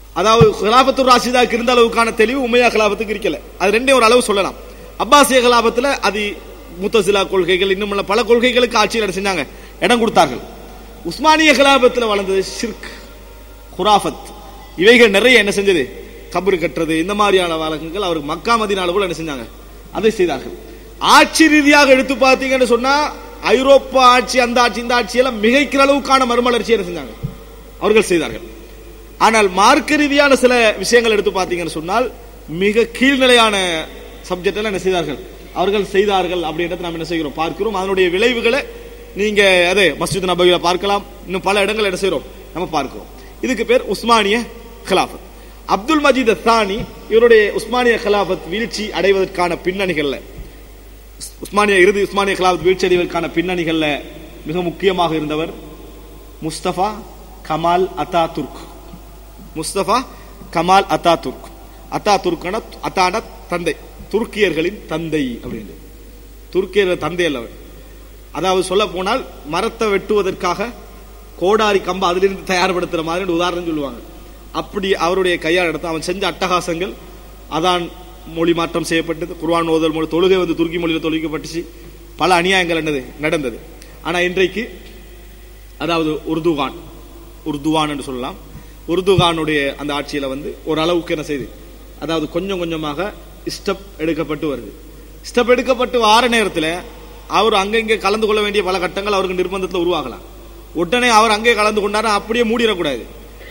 அதாவது ஹிலாபத்து ராசிதாக்கு இருந்த அளவுக்கான தெளிவு உமையா ஹிலாபத்துக்கு இருக்கல அது ரெண்டே ஒரு அளவு சொல்லலாம் அப்பாசிய ஹிலாபத்துல அது முத்தசிலா கொள்கைகள் இன்னும் உள்ள பல கொள்கைகளுக்கு ஆட்சியில் என்ன செஞ்சாங்க இடம் கொடுத்தார்கள் உஸ்மானிய ஹிலாபத்துல வளர்ந்தது ஷிர்க் குராஃபத் இவைகள் நிறைய என்ன செஞ்சது கபரு கட்டுறது இந்த மாதிரியான வழக்கங்கள் அவருக்கு மக்கா மதினால கூட என்ன செஞ்சாங்க அதை செய்தார்கள் ஆட்சி ரீதியாக எடுத்து பார்த்தீங்கன்னு சொன்னா ஐரோப்பா ஆட்சி அந்த ஆட்சி இந்த ஆட்சியெல்லாம் மிகைக்கிற அளவுக்கான மறுமலர்ச்சி என்ன செஞ்சாங்க அவர்கள் செய்தார்கள் ஆனால் மார்க்க ரீதியான சில விஷயங்கள் எடுத்து பார்த்தீங்கன்னு சொன்னால் மிக கீழ்நிலையான சப்ஜெக்ட் எல்லாம் என்ன செய்தார்கள் அவர்கள் செய்தார்கள் அப்படின்றத நாம் என்ன செய்கிறோம் பார்க்கிறோம் அதனுடைய விளைவுகளை நீங்க அதே மஸ்ஜித் நபவியில பார்க்கலாம் இன்னும் பல இடங்கள் என்ன செய்கிறோம் நம்ம பார்க்கிறோம் இதுக்கு பேர் உஸ்மானிய கிலாஃபத் அப்துல் மஜீத் அத்தானி இவருடைய உஸ்மானிய கிலாஃபத் வீழ்ச்சி அடைவதற்கான பின்னணிகள்ல உஸ்மானிய இறுதி உஸ்மானிய கிலாஃபத் வீழ்ச்சி அடைவதற்கான பின்னணிகள்ல மிக முக்கியமாக இருந்தவர் முஸ்தபா கமால் அத்தா துர்க் முஸ்தபா கமால் அத்தா துர்க் அத்தா துர்க்கான அத்தான தந்தை துருக்கியர்களின் தந்தை அப்படின்னு துருக்கியர்கள் தந்தை அல்ல அவர். அதாவது சொல்ல போனால் மரத்தை வெட்டுவதற்காக கோடாரி கம்பு அதிலிருந்து தயார்படுத்துற மாதிரி உதாரணம் சொல்லுவாங்க அப்படி அவருடைய கையால் எடுத்து அவன் செஞ்ச அட்டகாசங்கள் அதான் மொழி மாற்றம் செய்யப்பட்டது குர்ஆன் ஓதல் மொழி தொழுகை வந்து துருக்கி மொழியில் தொழுவிக்கப்பட்டுச்சு பல அநியாயங்கள் என்னது நடந்தது ஆனா இன்றைக்கு அதாவது உருதுகான் உருதுவான் என்று சொல்லலாம் உருதுகானுடைய அந்த ஆட்சியில வந்து ஒரு அளவுக்கு என்ன செய்யுது அதாவது கொஞ்சம் கொஞ்சமாக ஸ்டெப் எடுக்கப்பட்டு வருது ஸ்டெப் எடுக்கப்பட்டு வார நேரத்துல அவர் அங்கங்கே கலந்து கொள்ள வேண்டிய பல கட்டங்கள் அவருக்கு நிர்பந்தத்தில் உருவாகலாம் உடனே அவர் அங்கே கலந்து கொண்டாரு அப்படியே மூடிடக்கூடாது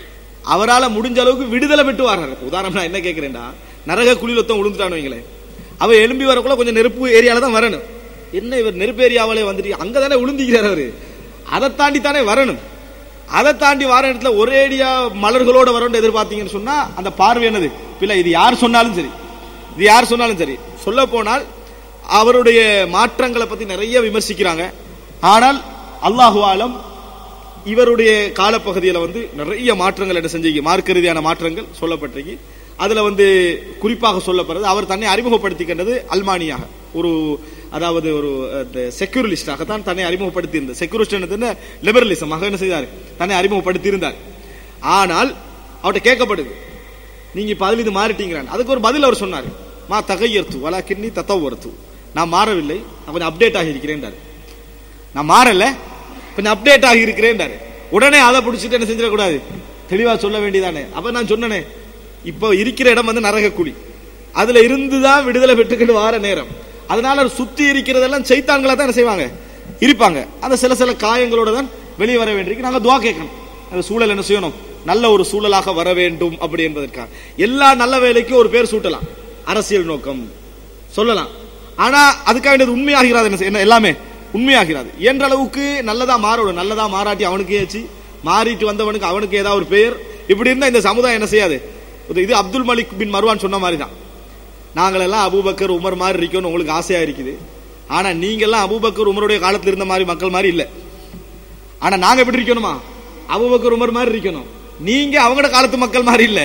அவரால் முடிஞ்ச அளவுக்கு விடுதலை பெற்று வர்றாரு உதாரணம் நான் என்ன கேட்கிறேன்டா நரக குழியில் ஒருத்தன் விழுந்துட்டான்னு வைங்களேன் அவன் எலும்பி வரக்குள்ள கொஞ்சம் நெருப்பு ஏரியால தான் வரணும் என்ன இவர் நெருப்பு ஏரியாவிலே வந்துட்டு அங்கதானே விழுந்திக்கிறார் அவரு அதை தாண்டி தானே வரணும் அதை தாண்டி வர இடத்துல ஒரேடியா மலர்களோட வரணும் எதிர்பார்த்தீங்கன்னு சொன்னா அந்த பார்வை என்னது பிள்ளை இது யார் சொன்னாலும் சரி இது யார் சொன்னாலும் சரி சொல்ல போனால் அவருடைய மாற்றங்களை பத்தி நிறைய விமர்சிக்கிறாங்க ஆனால் அல்லாஹு ஆலம் இவருடைய காலப்பகுதியில் வந்து நிறைய மாற்றங்கள் என்ன செஞ்சீங்க மார்க்க ரீதியான மாற்றங்கள் சொல்லப்பட்டிருக்கு அதுல வந்து குறிப்பாக சொல்லப்படுறது அவர் தன்னை அறிமுகப்படுத்திக்கின்றது அல்மானியாக ஒரு அதாவது ஒரு செக்யூரலிஸ்டாக தான் தன்னை அறிமுகப்படுத்தி இருந்தார் செக்யூரிஸ்ட் லிபரலிசம் என்ன செய்தார் தன்னை அறிமுகப்படுத்தி இருந்தார் ஆனால் அவர்கிட்ட கேட்கப்படுது நீங்க இப்ப அதில் இது மாறிட்டீங்கிறான் அதுக்கு ஒரு பதில் அவர் சொன்னார் மா தகையர்த்து வலா கிண்ணி தத்தவர்த்து நான் மாறவில்லை நான் கொஞ்சம் அப்டேட் ஆகி இருக்கிறேன் நான் மாறல கொஞ்சம் அப்டேட் ஆகி இருக்கிறேன் உடனே அதை பிடிச்சிட்டு என்ன செஞ்சிடக்கூடாது தெளிவா சொல்ல வேண்டியதானே அப்ப நான் சொன்னனே இப்போ இருக்கிற இடம் வந்து நரக குழி அதுல இருந்துதான் விடுதலை பெற்றுக்கிட்டு வார நேரம் அதனால சுத்தி இருக்கிறதெல்லாம் சைத்தான்களா தான் என்ன செய்வாங்க இருப்பாங்க அந்த சில சில காயங்களோட தான் வெளியே வர வேண்டியிருக்கு நாங்க துவா கேட்கணும் அந்த சூழல் என்ன செய்யணும் நல்ல ஒரு சூழலாக வர வேண்டும் அப்படி என்பதற்காக எல்லா நல்ல வேலைக்கும் ஒரு பேர் சூட்டலாம் அரசியல் நோக்கம் சொல்லலாம் ஆனா அதுக்காக வேண்டியது உண்மையாகிறாது என்ன செய்ய- என்ன எல்லாமே உண்மையாகிறாது என்ற அளவுக்கு நல்லதா மாறணும் நல்லதா மாறாட்டி அவனுக்கு ஏச்சு மாறிட்டு வந்தவனுக்கு அவனுக்கு ஏதாவது ஒரு பெயர் இப்படி இருந்தா இந்த சமுதாயம் என்ன செய்யாது இது- இது அப்துல் மலிக் பின் மர்வான் சொன்ன மாதிரி தான் நாங்கள் எல்லாம் அபூபக்கர் உமர் மாதிரி இருக்கணும்னு உங்களுக்கு ஆசையா இருக்குது ஆனா நீங்க எல்லாம் அபூபக்கர் உமருடைய காலத்துல இருந்த மாதிரி மக்கள் மாதிரி இல்ல ஆனா நாங்க எப்படி இருக்கணுமா அபூபக்கர் உமர் மாதிரி இருக்கணும் நீங்க அவங்களோட காலத்து மக்கள் மாதிரி இல்ல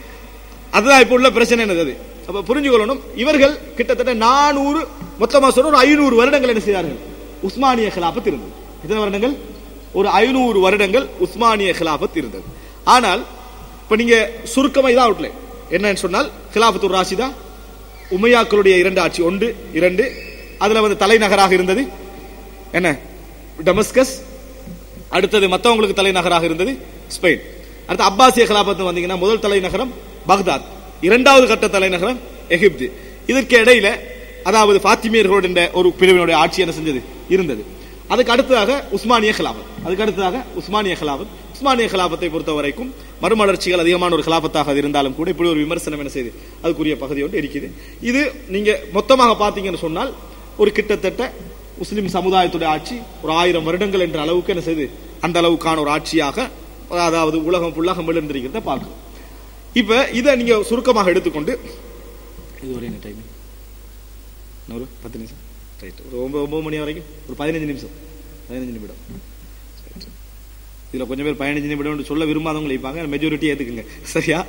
அதுதான் இப்ப உள்ள பிரச்சனை என்னது அது அப்ப புரிஞ்சுக்கொள்ளணும் இவர்கள் கிட்டத்தட்ட நானூறு மொத்தமா சொல்ற ஒரு ஐநூறு வருடங்கள் என்ன செய்தார்கள் உஸ்மானிய கிலாபத் இருந்தது எத்தனை வருடங்கள் ஒரு ஐநூறு வருடங்கள் உஸ்மானிய கிலாபத் இருந்தது ஆனால் இப்ப நீங்க சுருக்கமா இதான் அவுட்ல என்னன்னு சொன்னால் கிலாபத்துர் ராஷிதா உமையாக்களுடைய இரண்டு ஆட்சி ஒன்று இரண்டு அதுல வந்து தலைநகராக இருந்தது என்ன டமஸ்கஸ் அடுத்தது மத்தவங்களுக்கு தலைநகராக இருந்தது ஸ்பெயின் அடுத்து அப்பாசிய கலாபத்து வந்தீங்கன்னா முதல் தலைநகரம் பக்தாத் இரண்டாவது கட்ட தலைநகரம் எகிப்து இதற்கு இடையில அதாவது பாத்திமியர்களுடைய ஒரு பிரிவினுடைய ஆட்சி என்ன செஞ்சது இருந்தது அதுக்கு அடுத்ததாக உஸ்மானிய கலாபத் அதுக்கு அடுத்ததாக உஸ்மானிய கலாபத் உஸ்மானிய கலாபத்தை பொறுத்த வரைக்கும் மறுமலர்ச்சிகள் அதிகமான ஒரு கலாபத்தாக அது இருந்தாலும் கூட இப்படி ஒரு விமர்சனம் என்ன செய்யுது அதுக்குரிய பகுதி ஒன்று இருக்குது இது நீங்க மொத்தமாக பார்த்தீங்கன்னு சொன்னால் ஒரு கிட்டத்தட்ட முஸ்லிம் சமுதாயத்துடைய ஆட்சி ஒரு ஆயிரம் வருடங்கள் என்ற அளவுக்கு என்ன செய்யுது அந்த அளவுக்கான ஒரு ஆட்சியாக அதாவது உலகம் ஃபுல்லாக மிளர்ந்திருக்கிறத பார்க்கிறோம் இப்ப இதை நீங்க சுருக்கமாக எடுத்துக்கொண்டு இது ஒரு என்ன டைம் ஒரு பத்து நிமிஷம் ரைட் ஒரு ஒன்பது ஒன்பது மணி வரைக்கும் ஒரு பதினஞ்சு நிமிஷம் பதினஞ்சு நிமிடம் Right. இதுல கொஞ்சம் பேர் பதினஞ்சு நிமிடம் சொல்ல விரும்பாதவங்க இருப்பாங்க மெஜாரிட்டி ஏத்துக்குங்க சரியா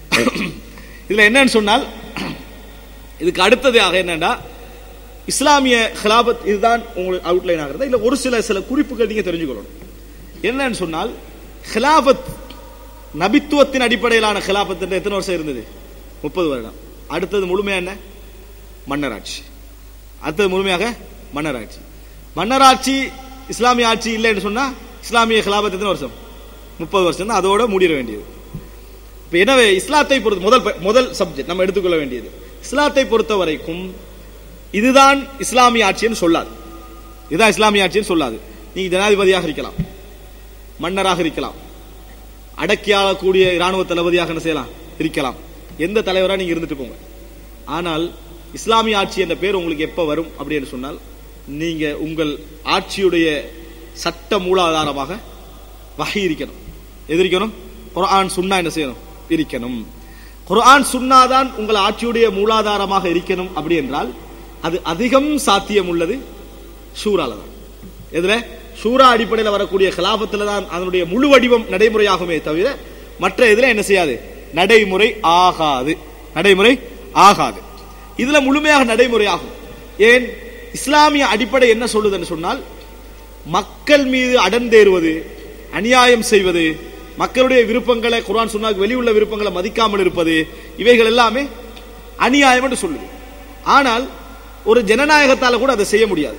இதுல என்னன்னு சொன்னால் இதுக்கு அடுத்ததாக என்னன்னா இஸ்லாமிய ஹிலாபத் இதுதான் உங்களுக்கு அவுட்லைன் ஆகிறது இல்ல ஒரு சில சில குறிப்புகள் நீங்க தெரிஞ்சுக்கணும் என்னன்னு சொன்னால் ஹிலாபத் நபித்துவத்தின் அடிப்படையிலான கிலாபத்து எத்தனை வருஷம் இருந்தது முப்பது வருடம் அடுத்தது முழுமையா என்ன மன்னராட்சி அடுத்தது முழுமையாக மன்னராட்சி மன்னராட்சி இஸ்லாமிய ஆட்சி இல்லைன்னு சொன்னா இஸ்லாமிய கிலாபத்து எத்தனை வருஷம் முப்பது வருஷம் தான் அதோட முடிர வேண்டியது இப்ப எனவே இஸ்லாத்தை பொறுத்த முதல் ப- முதல் சப்ஜெக்ட் நம்ம எடுத்துக்கொள்ள வேண்டியது இஸ்லாத்தை பொறுத்த வரைக்கும் இதுதான் இஸ்லாமிய ஆட்சின்னு சொல்லாது இதுதான் இஸ்லாமிய ஆட்சின்னு சொல்லாது நீங்க ஜனாதிபதியாக இருக்கலாம் மன்னராக இருக்கலாம் அடக்கி ஆளக்கூடிய இராணுவ தளபதியாக என்ன செய்யலாம் இருக்கலாம் எந்த தலைவரா நீங்க இருந்துட்டு போங்க ஆனால் இஸ்லாமிய ஆட்சி என்ற பேர் உங்களுக்கு எப்ப வரும் அப்படின்னு சொன்னால் நீங்க உங்கள் ஆட்சியுடைய சட்ட மூலாதாரமாக வகை இருக்கணும் எது இருக்கணும் குர்ஆன் சுன்னா என்ன செய்யணும் இருக்கணும் குர்ஆன் சுன்னா தான் உங்கள் ஆட்சியுடைய மூலாதாரமாக இருக்கணும் அப்படி என்றால் அது அதிகம் சாத்தியம் உள்ளது ஷூரால தான் எதுல ஷூரா அடிப்படையில் வரக்கூடிய கலாபத்துல தான் அதனுடைய முழு வடிவம் நடைமுறையாகுமே தவிர மற்ற இதுல என்ன செய்யாது நடைமுறை ஆகாது நடைமுறை ஆகாது இதுல முழுமையாக நடைமுறையாகும் ஏன் இஸ்லாமிய அடிப்படை என்ன சொல்லுதுன்னு சொன்னால் மக்கள் மீது அடர்ந்தேறுவது அநியாயம் செய்வது மக்களுடைய விருப்பங்களை குர்ஆன் சொன்னாக்கு வெளியுள்ள விருப்பங்களை மதிக்காமல் இருப்பது இவைகள் எல்லாமே அநியாயம் என்று சொல்லுது ஆனால் ஒரு ஜனநாயகத்தால கூட அதை செய்ய முடியாது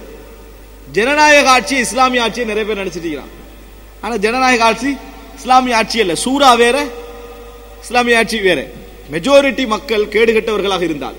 ஜனநாயக ஆட்சி இஸ்லாமிய ஆட்சியை நிறைய பேர் நினைச்சிட்டு இருக்கிறாங்க ஆனா ஜனநாயக ஆட்சி இஸ்லாமிய ஆட்சி அல்ல சூரா வேற இஸ்லாமிய ஆட்சி வேற மெஜாரிட்டி மக்கள் கேடுகட்டவர்களாக இருந்தால்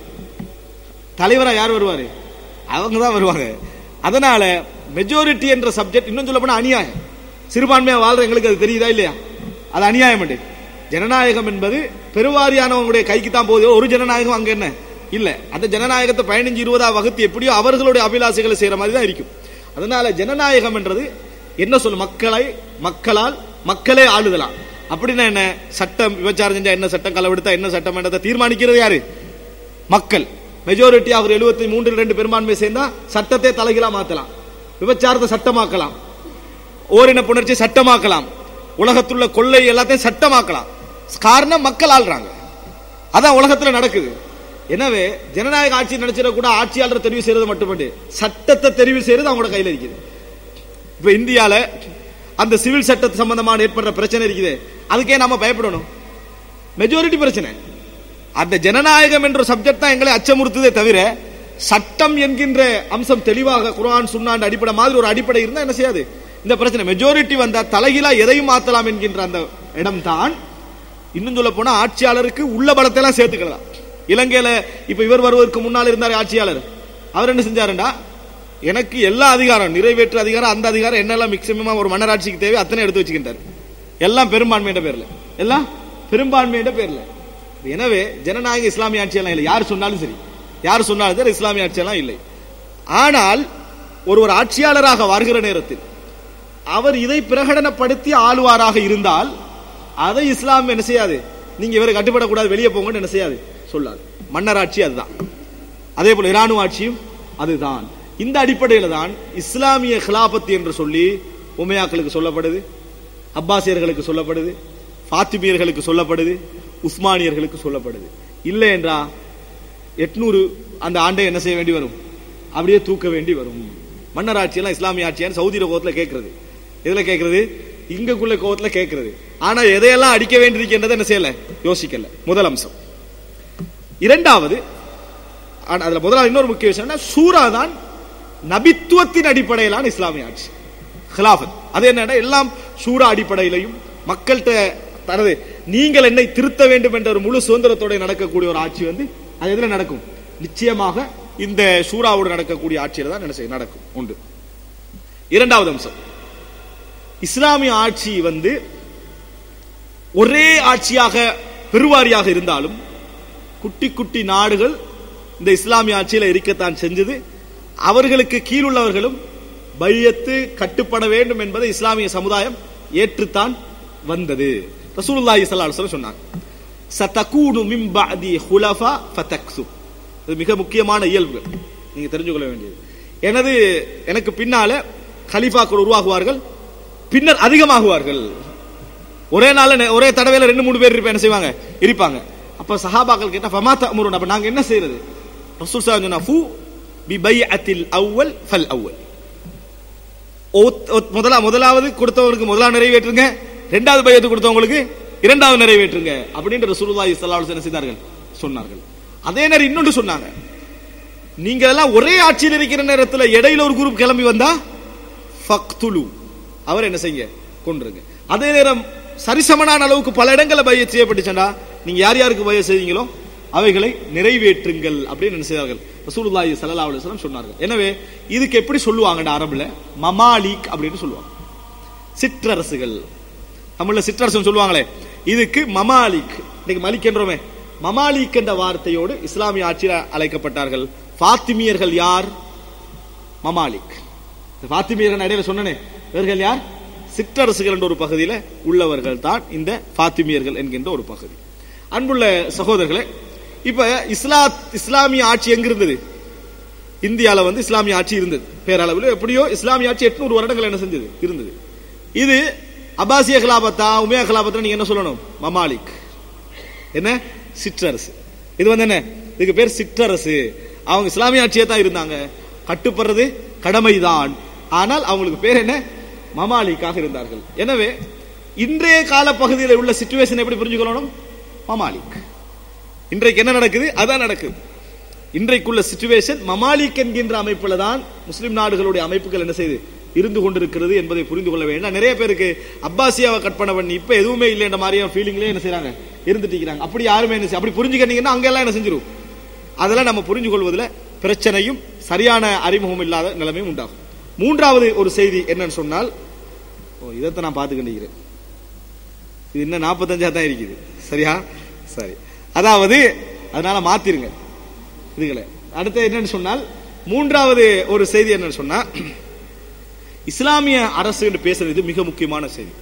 தலைவரா யார் வருவாரு அவங்க தான் வருவாங்க அதனால மெஜாரிட்டி என்ற சப்ஜெக்ட் இன்னும் சொல்ல போனா அநியாயம் சிறுபான்மையா வாழ்ற எங்களுக்கு அது தெரியுதா இல்லையா அது அநியாயம் உண்டு. ஜனநாயகம் என்பது பெருவாரியானவங்களுடைய கைக்கு தான் போகுது ஒரு ஜனநாயகம் அங்க என்ன இல்ல அந்த ஜனநாயகத்தை பதினஞ்சு இருபதா வகுத்து எப்படியோ அவர்களுடைய அபிலாசைகளை செய்யற மாதிரி தான் இருக்கும் அதனால ஜனநாயகம் என்றது என்ன சொல்ல மக்களை மக்களால் மக்களே ஆளுதலாம் அப்படின்னா என்ன சட்டம் விபச்சாரம் செஞ்சா என்ன சட்டம் களவெடுத்தா என்ன சட்டம் என்றதை தீர்மானிக்கிறது யாரு மக்கள் மெஜாரிட்டி அவர் எழுபத்தி மூன்றில் ரெண்டு பெரும்பான்மை சேர்ந்தா சட்டத்தை தலைகீழா மாத்தலாம் விபச்சாரத்தை சட்டமாக்கலாம் ஓரின புணர்ச்சி சட்டமாக்கலாம் உலகத்துள்ள கொள்ளை எல்லாத்தையும் சட்டமாக்கலாம் காரணம் மக்கள் ஆள்றாங்க அதான் உலகத்துல நடக்குது எனவே ஜனநாயக ஆட்சி நினைச்சிட கூட ஆட்சியாளர் தெரிவு செய்யறது மட்டுமண்டு சட்டத்தை தெரிவு செய்யறது அவங்களோட கையில இருக்குது இப்ப இந்தியால அந்த சிவில் சட்ட சம்பந்தமான ஏற்படுற பிரச்சனை இருக்குது அதுக்கே நாம பயப்படணும் மெஜாரிட்டி பிரச்சனை அந்த ஜனநாயகம் என்ற சப்ஜெக்ட் தான் எங்களை அச்சமுறுத்துதே தவிர சட்டம் என்கின்ற அம்சம் தெளிவாக குர்ஆன் சுன்னான் அடிப்படை மாதிரி ஒரு அடிப்படை இருந்தா என்ன செய்யாது இந்த பிரச்சனை மெஜாரிட்டி வந்தா தலைகீழா எதையும் மாத்தலாம் என்கின்ற அந்த இடம் தான் இன்னும் சொல்ல போனா ஆட்சியாளருக்கு உள்ள பலத்தை எல்லாம் சேர்த்துக்கலாம் இலங்கையில இப்ப இவர் வருவதற்கு முன்னால் இருந்தார் ஆட்சியாளர் அவர் என்ன செஞ்சாருண்டா எனக்கு எல்லா அதிகாரம் நிறைவேற்று அதிகாரம் அந்த அதிகாரம் என்னெல்லாம் மேக்சிமம் ஒரு மன்னராட்சிக்கு தேவை அத்தனை எடுத்து வச்சுக்கிட்டார் எல்லாம் பெரும்பான்மையிட பேர்ல எல்லாம் பெரும்பான்மையிட பேர்ல எனவே ஜனநாயக இஸ்லாமிய ஆட்சியெல்லாம் இல்லை யார் சொன்னாலும் சரி யார் சொன்னாலும் சரி இஸ்லாமிய ஆட்சியெல்லாம் இல்லை ஆனால் ஒருவர் ஆட்சியாளராக வருகிற நேரத்தில் அவர் இதை பிரகடனப்படுத்தி ஆளுவாராக இருந்தால் அதை இஸ்லாம் என்ன செய்யாது நீங்க இவரை கட்டுப்படக்கூடாது வெளியே போங்கன்னு என்ன செய்யாது சொல்லாது மன்னராட்சி அதுதான் அதே போல இராணுவ ஆட்சியும் அதுதான் இந்த அடிப்படையில தான் இஸ்லாமிய கிலாபத் என்று சொல்லி உமையாக்களுக்கு சொல்லப்படுது அப்பாசியர்களுக்கு சொல்லப்படுது பாத்திமியர்களுக்கு சொல்லப்படுது உஸ்மானியர்களுக்கு சொல்லப்படுது இல்லை என்றா எட்நூறு அந்த ஆண்டை என்ன செய்ய வேண்டி வரும் அப்படியே தூக்க வேண்டி வரும் மன்னராட்சி எல்லாம் இஸ்லாமிய ஆட்சியான்னு சவுதி கோவத்துல கேட்கறது எதுல கேட்கறது இங்கக்குள்ள கோவத்துல கேட்கறது ஆனா எதையெல்லாம் அடிக்க வேண்டியிருக்கின்றதை என்ன செய்யல யோசிக்கல முதல் அம்சம் இரண்டாவது ஆனா அதுல முதலாவது இன்னொரு முக்கிய விஷயம் என்ன சூரா தான் நபித்துவத்தின் அடிப்படையிலான இஸ்லாமிய ஆட்சி ஹிலாஃபத் அது என்னன்னா எல்லாம் சூரா அடிப்படையிலையும் மக்கள்கிட்ட தனது நீங்கள் என்னை திருத்த வேண்டும் என்ற ஒரு முழு சுதந்திரத்தோட நடக்கக்கூடிய ஒரு ஆட்சி வந்து அது எதுல நடக்கும் நிச்சயமாக இந்த சூறாவோடு நடக்கக்கூடிய ஆட்சியில தான் என்ன செய்யும் நடக்கும் உண்டு இரண்டாவது அம்சம் இஸ்லாமிய ஆட்சி வந்து ஒரே ஆட்சியாக பெருவாரியாக இருந்தாலும் குட்டி குட்டி நாடுகள் இந்த இஸ்லாமிய ஆட்சியில இருக்கத்தான் செஞ்சது அவர்களுக்கு கீழுள்ளவர்களும் பையத்து கட்டுப்பட வேண்டும் என்பதை இஸ்லாமிய சமுதாயம் ஏற்றுத்தான் வந்தது ரசூலுல்லாஹி ஸல்லல்லாஹு அலைஹி வஸல்லம் சொன்னாங்க சதகூனு மின் பஅதி ஹுலஃபா ஃபதக்சு இது மிக முக்கியமான இயல்புகள் நீங்க தெரிஞ்சு கொள்ள வேண்டியது எனது எனக்கு பின்னால கலீஃபாக்கள் உருவாகுவார்கள் பின்னர் அதிகமாகுவார்கள் ஒரே நாள்ல நெ- ஒரே தடவையில ரெண்டு மூணு பேர் இருப்ப என்ன செய்வாங்க இருப்பாங்க அப்ப சஹாபாக்கள் கேட்டா ஃபமா தஅமுருன் அப்ப நாங்க என்ன செய்யறது ரசூல் ஸல்லல்லாஹு அலைஹி வஸல்லம் ஃபு பி பைஅத்தில் அவ்வல் ஃபல் அவ்வல் ஒத்- ஒத்- முதலா முதலாவது கொடுத்தவங்களுக்கு முதலா நிறைவேற்றுங்க ரெண்டாவது பையத்து கொடுத்தவங்களுக்கு இரண்டாவது நிறைவேற்றுங்க அப்படின்ற ரசூலுல்லாஹி ஸல்லல்லாஹு அலைஹி வஸல்லம் என்ன செய்தார்கள் சொன்னார்கள் அதே நேரம் இன்னொன்று சொன்னாங்க நீங்க எல்லாம் ஒரே ஆட்சியில் இருக்கிற நேரத்துல இடையில ஒரு குரூப் கிளம்பி வந்தா ஃபக்துலு அவர் என்ன செய்யுங்க கொன்றுங்க அதே நேரம் சரிசமனான அளவுக்கு பல இடங்களில் பைய செய்யப்பட்டுச்சா நீங்க யார் யாருக்கு பைய செய்வீங்களோ அவைகளை நிறைவேற்றுங்கள் அப்படின்னு என்ன செய்தார்கள் ரசூலுல்லாஹி ஸல்லல்லாஹு அலைஹி வஸல்லம் சொன்னார்கள் எனவே இதுக்கு எப்படி சொல்லுவாங்கடா அரபுல மமாலிக் அப்படின்னு சொல்லுவாங்க சிற்றரசுகள் தமிழ்ல சிற்றரசு சொல்லுவாங்களே இதுக்கு மமாலிக் இன்னைக்கு மலிக் என்றோமே மமாலிக் என்ற வார்த்தையோடு இஸ்லாமிய ஆட்சியில் அழைக்கப்பட்டார்கள் பாத்திமியர்கள் யார் மமாலிக் இந்த பாத்திமியர்கள் இடையில சொன்னனே இவர்கள் யார் சிற்றரசுகள் என்ற ஒரு பகுதியில் உள்ளவர்கள் தான் இந்த பாத்திமியர்கள் என்கின்ற ஒரு பகுதி அன்புள்ள சகோதரர்களே இப்ப இஸ்லா இஸ்லாமிய ஆட்சி எங்க இருந்தது இந்தியால வந்து இஸ்லாமிய ஆட்சி இருந்தது பேரளவில் எப்படியோ இஸ்லாமிய ஆட்சி எட்நூறு வருடங்கள் என்ன செஞ்சது இருந்தது இது அபாசிய கலாபத்தா உமையா கலாபத்தா நீங்க என்ன சொல்லணும் மமாலிக் என்ன சிற்றரசு இது வந்து என்ன இதுக்கு பேர் சிற்றரசு அவங்க இஸ்லாமிய ஆட்சியே தான் இருந்தாங்க கட்டுப்படுறது கடமைதான் ஆனால் அவங்களுக்கு பேர் என்ன மமாலிக்காக இருந்தார்கள் எனவே இன்றைய கால பகுதியில் உள்ள சிச்சுவேஷன் எப்படி புரிஞ்சுக்கணும் மமாலிக் இன்றைக்கு என்ன நடக்குது அதான் நடக்குது இன்றைக்குள்ள சிச்சுவேஷன் மமாலிக் என்கின்ற அமைப்புல தான் முஸ்லிம் நாடுகளுடைய அமைப்புகள் என்ன செய்யுது இருந்து கொண்டிருக்கிறது என்பதை புரிந்து கொள்ள வேண்டும் நிறைய பேருக்கு அப்பாசியாவை கற்பனை பண்ணி இப்ப எதுவுமே இல்லை என்ற மாதிரியான ஃபீலிங்லேயே என்ன செய்றாங்க இருந்துட்டு இருக்கிறாங்க அப்படி யாருமே என்ன செய்ய- அப்படி புரிஞ்சுக்கிட்டீங்கன்னா அங்கெல்லாம் என்ன செஞ்சிரும் அதெல்லாம் நம்ம புரிஞ்சு கொள்வதில் பிரச்சனையும் சரியான அறிமுகம் இல்லாத நிலைமையும் உண்டாகும் மூன்றாவது ஒரு செய்தி என்னன்னு சொன்னால் ஓ இதைத்தான் நான் பார்த்துக்கிட்டு இது இன்னும் நாற்பத்தஞ்சா தான் இருக்குது சரியா சரி அதாவது அதனால மாத்திருங்க இதுகளை அடுத்து என்னன்னு சொன்னால் மூன்றாவது ஒரு செய்தி என்னன்னு சொன்னா இஸ்லாமிய அரசு என்று பேசுறது மிக முக்கியமான செய்தி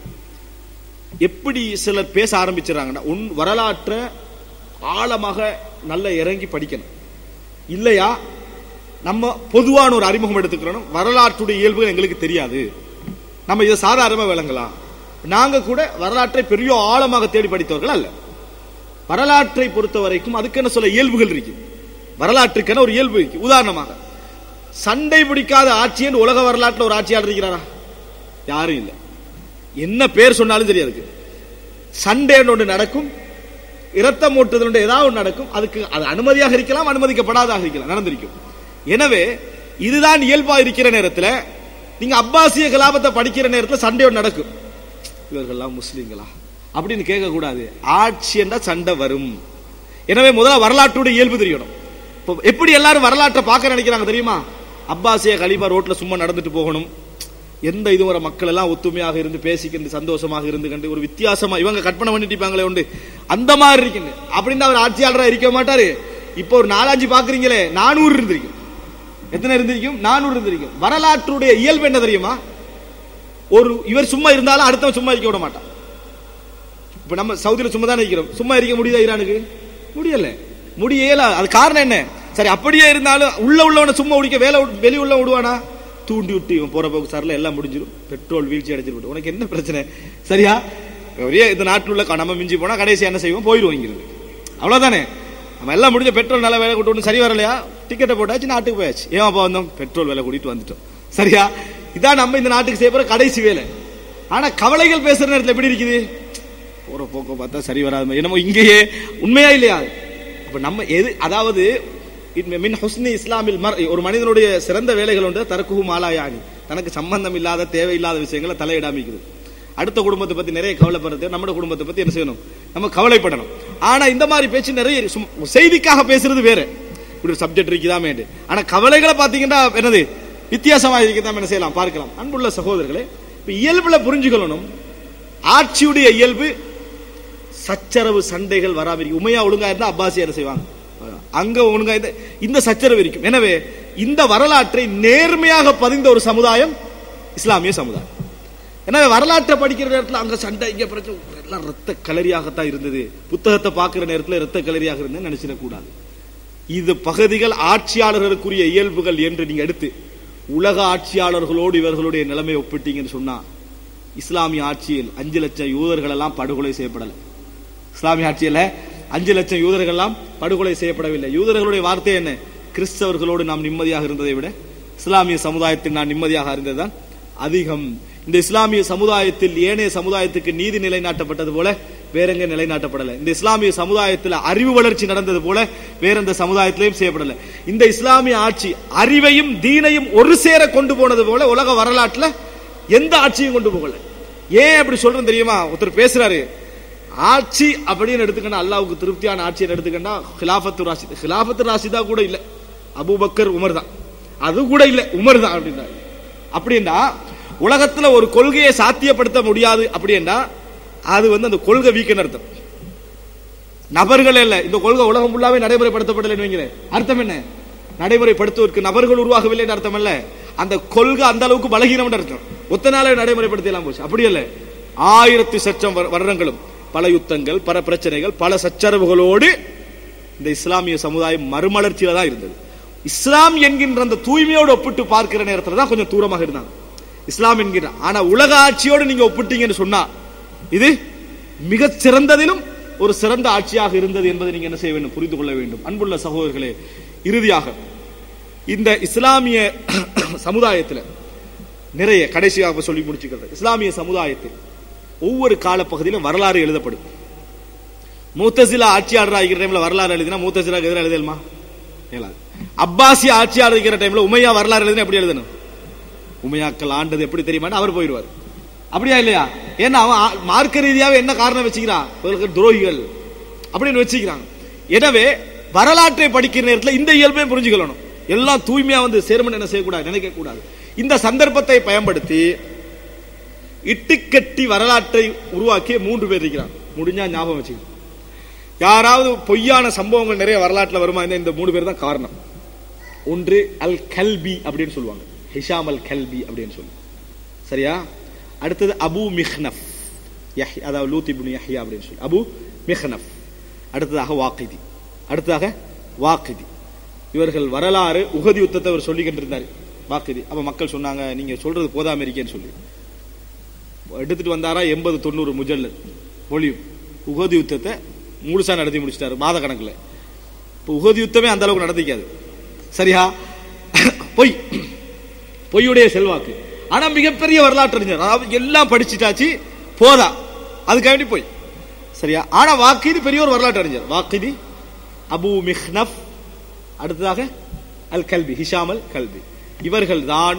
எப்படி சிலர் பேச ஆரம்பிச்சிடறாங்கன்னா உன் வரலாற்றை ஆழமாக நல்ல இறங்கி படிக்கணும் இல்லையா நம்ம பொதுவான ஒரு அறிமுகம் எடுத்துக்கிறோம் வரலாற்றுடைய இயல்புகள் எங்களுக்கு தெரியாது நம்ம இதை சாதாரணமா விளங்கலாம் நாங்க கூட வரலாற்றை பெரிய ஆழமாக தேடி படித்தவர்கள் அல்ல வரலாற்றை பொறுத்த வரைக்கும் அதுக்கென்ன சொல்ல இயல்புகள் இருக்கு வரலாற்றுக்கென ஒரு இயல்பு இருக்கு உதாரணமாக சண்டை பிடிக்காத ஆட்சின்னு உலக வரலாற்றுல ஒரு ஆட்சியாளர் இருக்கிறாரா யாரும் இல்லை என்ன பேர் சொன்னாலும் தெரியாது அதுக்கு. சண்டைன்னு ஒன்று நடக்கும் இரத்தம் ஓட்டுதல் ஏதாவது ஒன்று நடக்கும் அதுக்கு அது அனுமதியாக இருக்கலாம் அனுமதிக்கப்படாதாக இருக்கலாம் நடந்திருக்கும் எனவே இதுதான் இயல்பா இருக்கிற நேரத்துல நீங்க அப்பாசிய கலாபத்தை படிக்கிற நேரத்துல சண்டை ஒன்று நடக்கும் இவர்கள்லாம் முஸ்லீம்களா அப்படின்னு கேட்க கூடாது ஆட்சி என்றா சண்டை வரும் எனவே முதல்ல வரலாற்றுடைய இயல்பு தெரியணும் இப்போ எப்படி எல்லாரும் வரலாற்றை பார்க்க நினைக்கிறாங்க தெரியுமா அப்பாசிய கலீபா ரோட்ல சும்மா நடந்துட்டு போகணும் எந்த இது வர மக்கள் எல்லாம் ஒத்துமையாக இருந்து பேசிக்கிட்டு சந்தோஷமாக இருந்து கண்டு ஒரு வித்தியாசமா இவங்க கற்பனை பண்ணிட்டு இருப்பாங்களே உண்டு அந்த மாதிரி இருக்குன்னு அப்படின்னு அவர் ஆட்சியாளரா இருக்க மாட்டாரு இப்போ ஒரு நாலஞ்சு பாக்குறீங்களே நானூறு இருந்திருக்கும் எத்தனை இருந்திருக்கும் நானூறு இருந்திருக்கும் வரலாற்றுடைய இயல்பு என்ன தெரியுமா ஒரு இவர் சும்மா இருந்தாலும் அடுத்தவன் சும்மா இருக்க விட மாட்டான் இப்ப நம்ம சவுதியில சும்மா தானே இருக்கிறோம் சும்மா இருக்க முடியுதா ஈரானுக்கு முடியல முடியல அது காரணம் என்ன சரி அப்படியே இருந்தாலும் உள்ள உள்ளவனை சும்மா உடிக்க வேலை விட்டு- வெளி உள்ள விடுவானா தூண்டி விட்டு இவன் போற போக்கு சார்ல எல்லாம் முடிஞ்சிடும் பெட்ரோல் வீழ்ச்சி அடைஞ்சிரும் உனக்கு என்ன பிரச்சனை சரியா ஒரே இந்த நாட்டில் உள்ள க- நம்ம மிஞ்சி போனா கடைசி என்ன செய்வோம் போயிடுவோம் இங்கிருந்து அவ்வளவுதானே நம்ம எல்லாம் முடிஞ்ச பெட்ரோல் நல்ல வேலை கூட்டு ஒன்றும் சரி வரலையா டிக்கெட்டை போட்டாச்சு நாட்டுக்கு போயாச்சு ஏன் அப்ப வந்தோம் பெட்ரோல் விலை கூட்டிட்டு வந்துட்டோம் சரியா இதான் நம்ம இந்த நாட்டுக்கு செய்ய போற கடைசி வேலை ஆனா கவலைகள் பேசுற நேரத்துல எப்படி இருக்குது போற போக்க பார்த்தா சரி வராது மாதிரி. என்னமோ இங்கேயே உண்மையா இல்லையா அப்ப நம்ம எது அதாவது இன் மின் ஹுஸ்னி இஸ்லாமில் மர் ஒரு மனிதனுடைய சிறந்த வேலைகள் உண்டு தரக்குஹு மாலாயானி தனக்கு சம்பந்தம் இல்லாத தேவையில்லாத விஷயங்களை தலையிடாமிக்குது அடுத்த குடும்பத்தை பத்தி நிறைய கவலைப்படுறது நம்ம குடும்பத்தை பத்தி என்ன செய்யணும் நம்ம கவலைப்படணும் ஆனா இந்த மாதிரி பேச்சு நிறைய சும்- செய்திக்காக பேசுறது வேற இப்படி ஒரு சப்ஜெக்ட் இருக்குதாமேண்டு ஆனா கவலைகளை பாத்தீங்கன்னா என்னது வித்தியாசமா இருக்குதாம என்ன செய்யலாம் பார்க்கலாம் அன்புள்ள சகோதரர்களே இப்ப இயல்புல புரிஞ்சுக்கணும் ஆட்சியுடைய இயல்பு சச்சரவு சண்டைகள் வராம இருக்கு உமையா ஒழுங்கா இருந்தா அப்பாசி என்ன செய்வாங்க அங்க ஒழுங்கா இருந்தா இந்த சச்சரவு இருக்கும் எனவே இந்த வரலாற்றை நேர்மையாக பதிந்த ஒரு சமுதாயம் இஸ்லாமிய சமுதாயம் எனவே வரலாற்றை படிக்கிற நேரத்துல அங்க சண்டை இங்க பிரச்சனை எல்லாம் ரத்த கலரியாகத்தான் இருந்தது புத்தகத்தை பார்க்கிற நேரத்துல ரத்த கலரியாக இருந்தது நினைச்சிடக்கூடாது இது பகுதிகள் ஆட்சியாளர்களுக்குரிய இயல்புகள் என்று நீங்க எடுத்து உலக ஆட்சியாளர்களோடு இவர்களுடைய நிலைமை ஒப்பிட்டீங்கன்னு சொன்னா இஸ்லாமிய ஆட்சியில் அஞ்சு லட்சம் யூதர்கள் எல்லாம் படுகொலை செய்யப்படல இஸ்லாமிய ஆட்சியில அஞ்சு லட்சம் யூதர்கள் எல்லாம் படுகொலை செய்யப்படவில்லை யூதர்களுடைய வார்த்தை என்ன கிறிஸ்தவர்களோடு நாம் நிம்மதியாக இருந்ததை விட இஸ்லாமிய சமுதாயத்தில் நான் நிம்மதியாக இருந்ததுதான் அதிகம் இந்த இஸ்லாமிய சமுதாயத்தில் ஏனைய சமுதாயத்துக்கு நீதி நிலைநாட்டப்பட்டது போல வேற எங்க நிலைநாட்டப்படல இந்த இஸ்லாமிய சமுதாயத்துல அறிவு வளர்ச்சி நடந்தது போல வேற எந்த சமுதாயத்திலையும் செய்யப்படல இந்த இஸ்லாமிய ஆட்சி அறிவையும் தீனையும் ஒரு சேர கொண்டு போனது போல உலக வரலாற்றுல எந்த ஆட்சியும் கொண்டு போகல ஏன் அப்படி சொல்றேன் தெரியுமா ஒருத்தர் பேசுறாரு ஆட்சி அப்படின்னு எடுத்துக்கணும் அல்லாவுக்கு திருப்தியான ஆட்சியை எடுத்துக்கண்டா ஹிலாஃபத்து ராஷித் ஹிலாஃபத்து ராஷிதா கூட இல்ல அபூபக்கர் உமர் தான் அது கூட இல்ல உமர் தான் அப்படின்றாரு அப்படின்னா உலகத்துல ஒரு கொள்கையை சாத்தியப்படுத்த முடியாது அப்படின்னா அது வந்து அந்த கொள்கை வீக்கன்னு அர்த்தம் நபர்கள் இல்ல இந்த கொள்கை உலகம் ஃபுல்லாவே நடைமுறைப்படுத்தப்படலைன்னு வைங்களேன் அர்த்தம் என்ன நடைமுறைப்படுத்துவதற்கு நபர்கள் உருவாகவில்லைன்னு அர்த்தம் அல்ல அந்த கொள்கை அந்த அளவுக்கு பலகீனம் அர்த்தம் ஒத்த நாளே நடைமுறைப்படுத்தலாம் போச்சு அப்படி இல்ல ஆயிரத்தி சச்சம் வரு- வருடங்களும் பல யுத்தங்கள் பல பிரச்சனைகள் பல சச்சரவுகளோடு இந்த இஸ்லாமிய சமுதாயம் மறுமலர்ச்சியில தான் இருந்தது இஸ்லாம் என்கின்ற அந்த தூய்மையோடு ஒப்பிட்டு பார்க்கிற நேரத்துல தான் கொஞ்சம் தூரமாக இருந்தாங்க இஸ்லாம் என்கிற ஆனா உலக ஆட்சியோடு நீங்க ஒப்பிட்டீங்கன்னு சொன்னா இது மிக சிறந்ததிலும் ஒரு சிறந்த ஆட்சியாக இருந்தது என்பதை நீங்க என்ன செய்ய வேண்டும் புரிந்து கொள்ள வேண்டும் அன்புள்ள சகோதரர்களே இறுதியாக இந்த இஸ்லாமிய சமுதாயத்தில் நிறைய கடைசியாக சொல்லி முடிச்சுக்கிறது இஸ்லாமிய சமுதாயத்தில் ஒவ்வொரு காலப்பகுதியிலும் வரலாறு எழுதப்படும் மூத்தசிலா ஆட்சியாளர் ஆகிற டைம்ல வரலாறு எழுதினா மூத்தசிலாக்கு எதிராக எழுதலுமா இயலாது அப்பாசி ஆட்சியாளர் இருக்கிற டைம்ல உமையா வரலாறு எழுதினா எப்படி எழுதணும் உமையாக்கள் ஆண்டது எப்படி தெரியுமா அவர் போயிடுவார் அப்படியா இல்லையா ஏன்னா அவன் ஆ- மார்க்க ரீதியாவே என்ன காரணம் வச்சுக்கிறான் இவர்கள் துரோகிகள் அப்படின்னு வச்சுக்கிறாங்க எனவே வரலாற்றை படிக்கிற நேரத்தில் இந்த இயல்பையும் புரிஞ்சுக்கணும் எல்லாம் தூய்மையா வந்து சேர்மன் என்ன செய்யக்கூடாது நினைக்க கூடாது இந்த சந்தர்ப்பத்தை பயன்படுத்தி இட்டுக்கட்டி வரலாற்றை உருவாக்கிய மூன்று பேர் இருக்கிறாங்க முடிஞ்சா ஞாபகம் வச்சுக்கணும் யாராவது பொய்யான சம்பவங்கள் நிறைய வரலாற்றுல வருமா இந்த- இந்த மூணு பேர் தான் காரணம் ஒன்று அல் கல்பி அப்படின்னு சொல்லுவாங்க ஹிஷாம் அல் கல்பி அப்படின்னு சொல்லி சரியா அடுத்தது அபு மிஹ்னஃப் யஹ் அதாவது லூத் இப்னு யஹ்யா அப்படின்னு சொல்லி அபு மிஹ்னஃப் அடுத்ததாக வாக்கிதி அடுத்ததாக வாக்கிதி இவர்கள் வரலாறு உகதி யுத்தத்தை அவர் சொல்லிக்கிட்டு இருந்தார் வாக்கிதி அப்ப மக்கள் சொன்னாங்க நீங்க சொல்றது போதாம இருக்கேன்னு சொல்லி எடுத்துட்டு வந்தாரா எண்பது தொண்ணூறு முஜல்லு ஒளியும் உகதி யுத்தத்தை முழுசா நடத்தி முடிச்சிட்டாரு மாத கணக்குல இப்போ உகதி யுத்தமே அந்த அளவுக்கு நடத்திக்காது சரியா பொய் பொய்யுடைய செல்வாக்கு ஆனா மிகப்பெரிய வரலாற்று அறிஞர் அதாவது எல்லாம் படிச்சுட்டாச்சு போதா அதுக்காக வேண்டி போய் சரியா ஆனா வாக்கிதி பெரிய ஒரு வரலாற்று அறிஞர் வாக்கிதி அபு மிஹ்னப் அடுத்ததாக அல் கல்வி ஹிஷாம் அல் கல்வி இவர்கள் தான்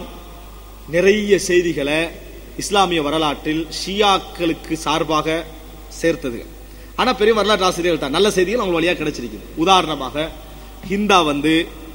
நிறைய செய்திகளை இஸ்லாமிய வரலாற்றில் ஷியாக்களுக்கு சார்பாக சேர்த்தது ஆனா பெரிய வரலாற்று ஆசிரியர்கள் தான் நல்ல செய்திகள் அவங்க வழியா கிடைச்சிருக்குது உதாரணமாக ஹிந்தா வந்து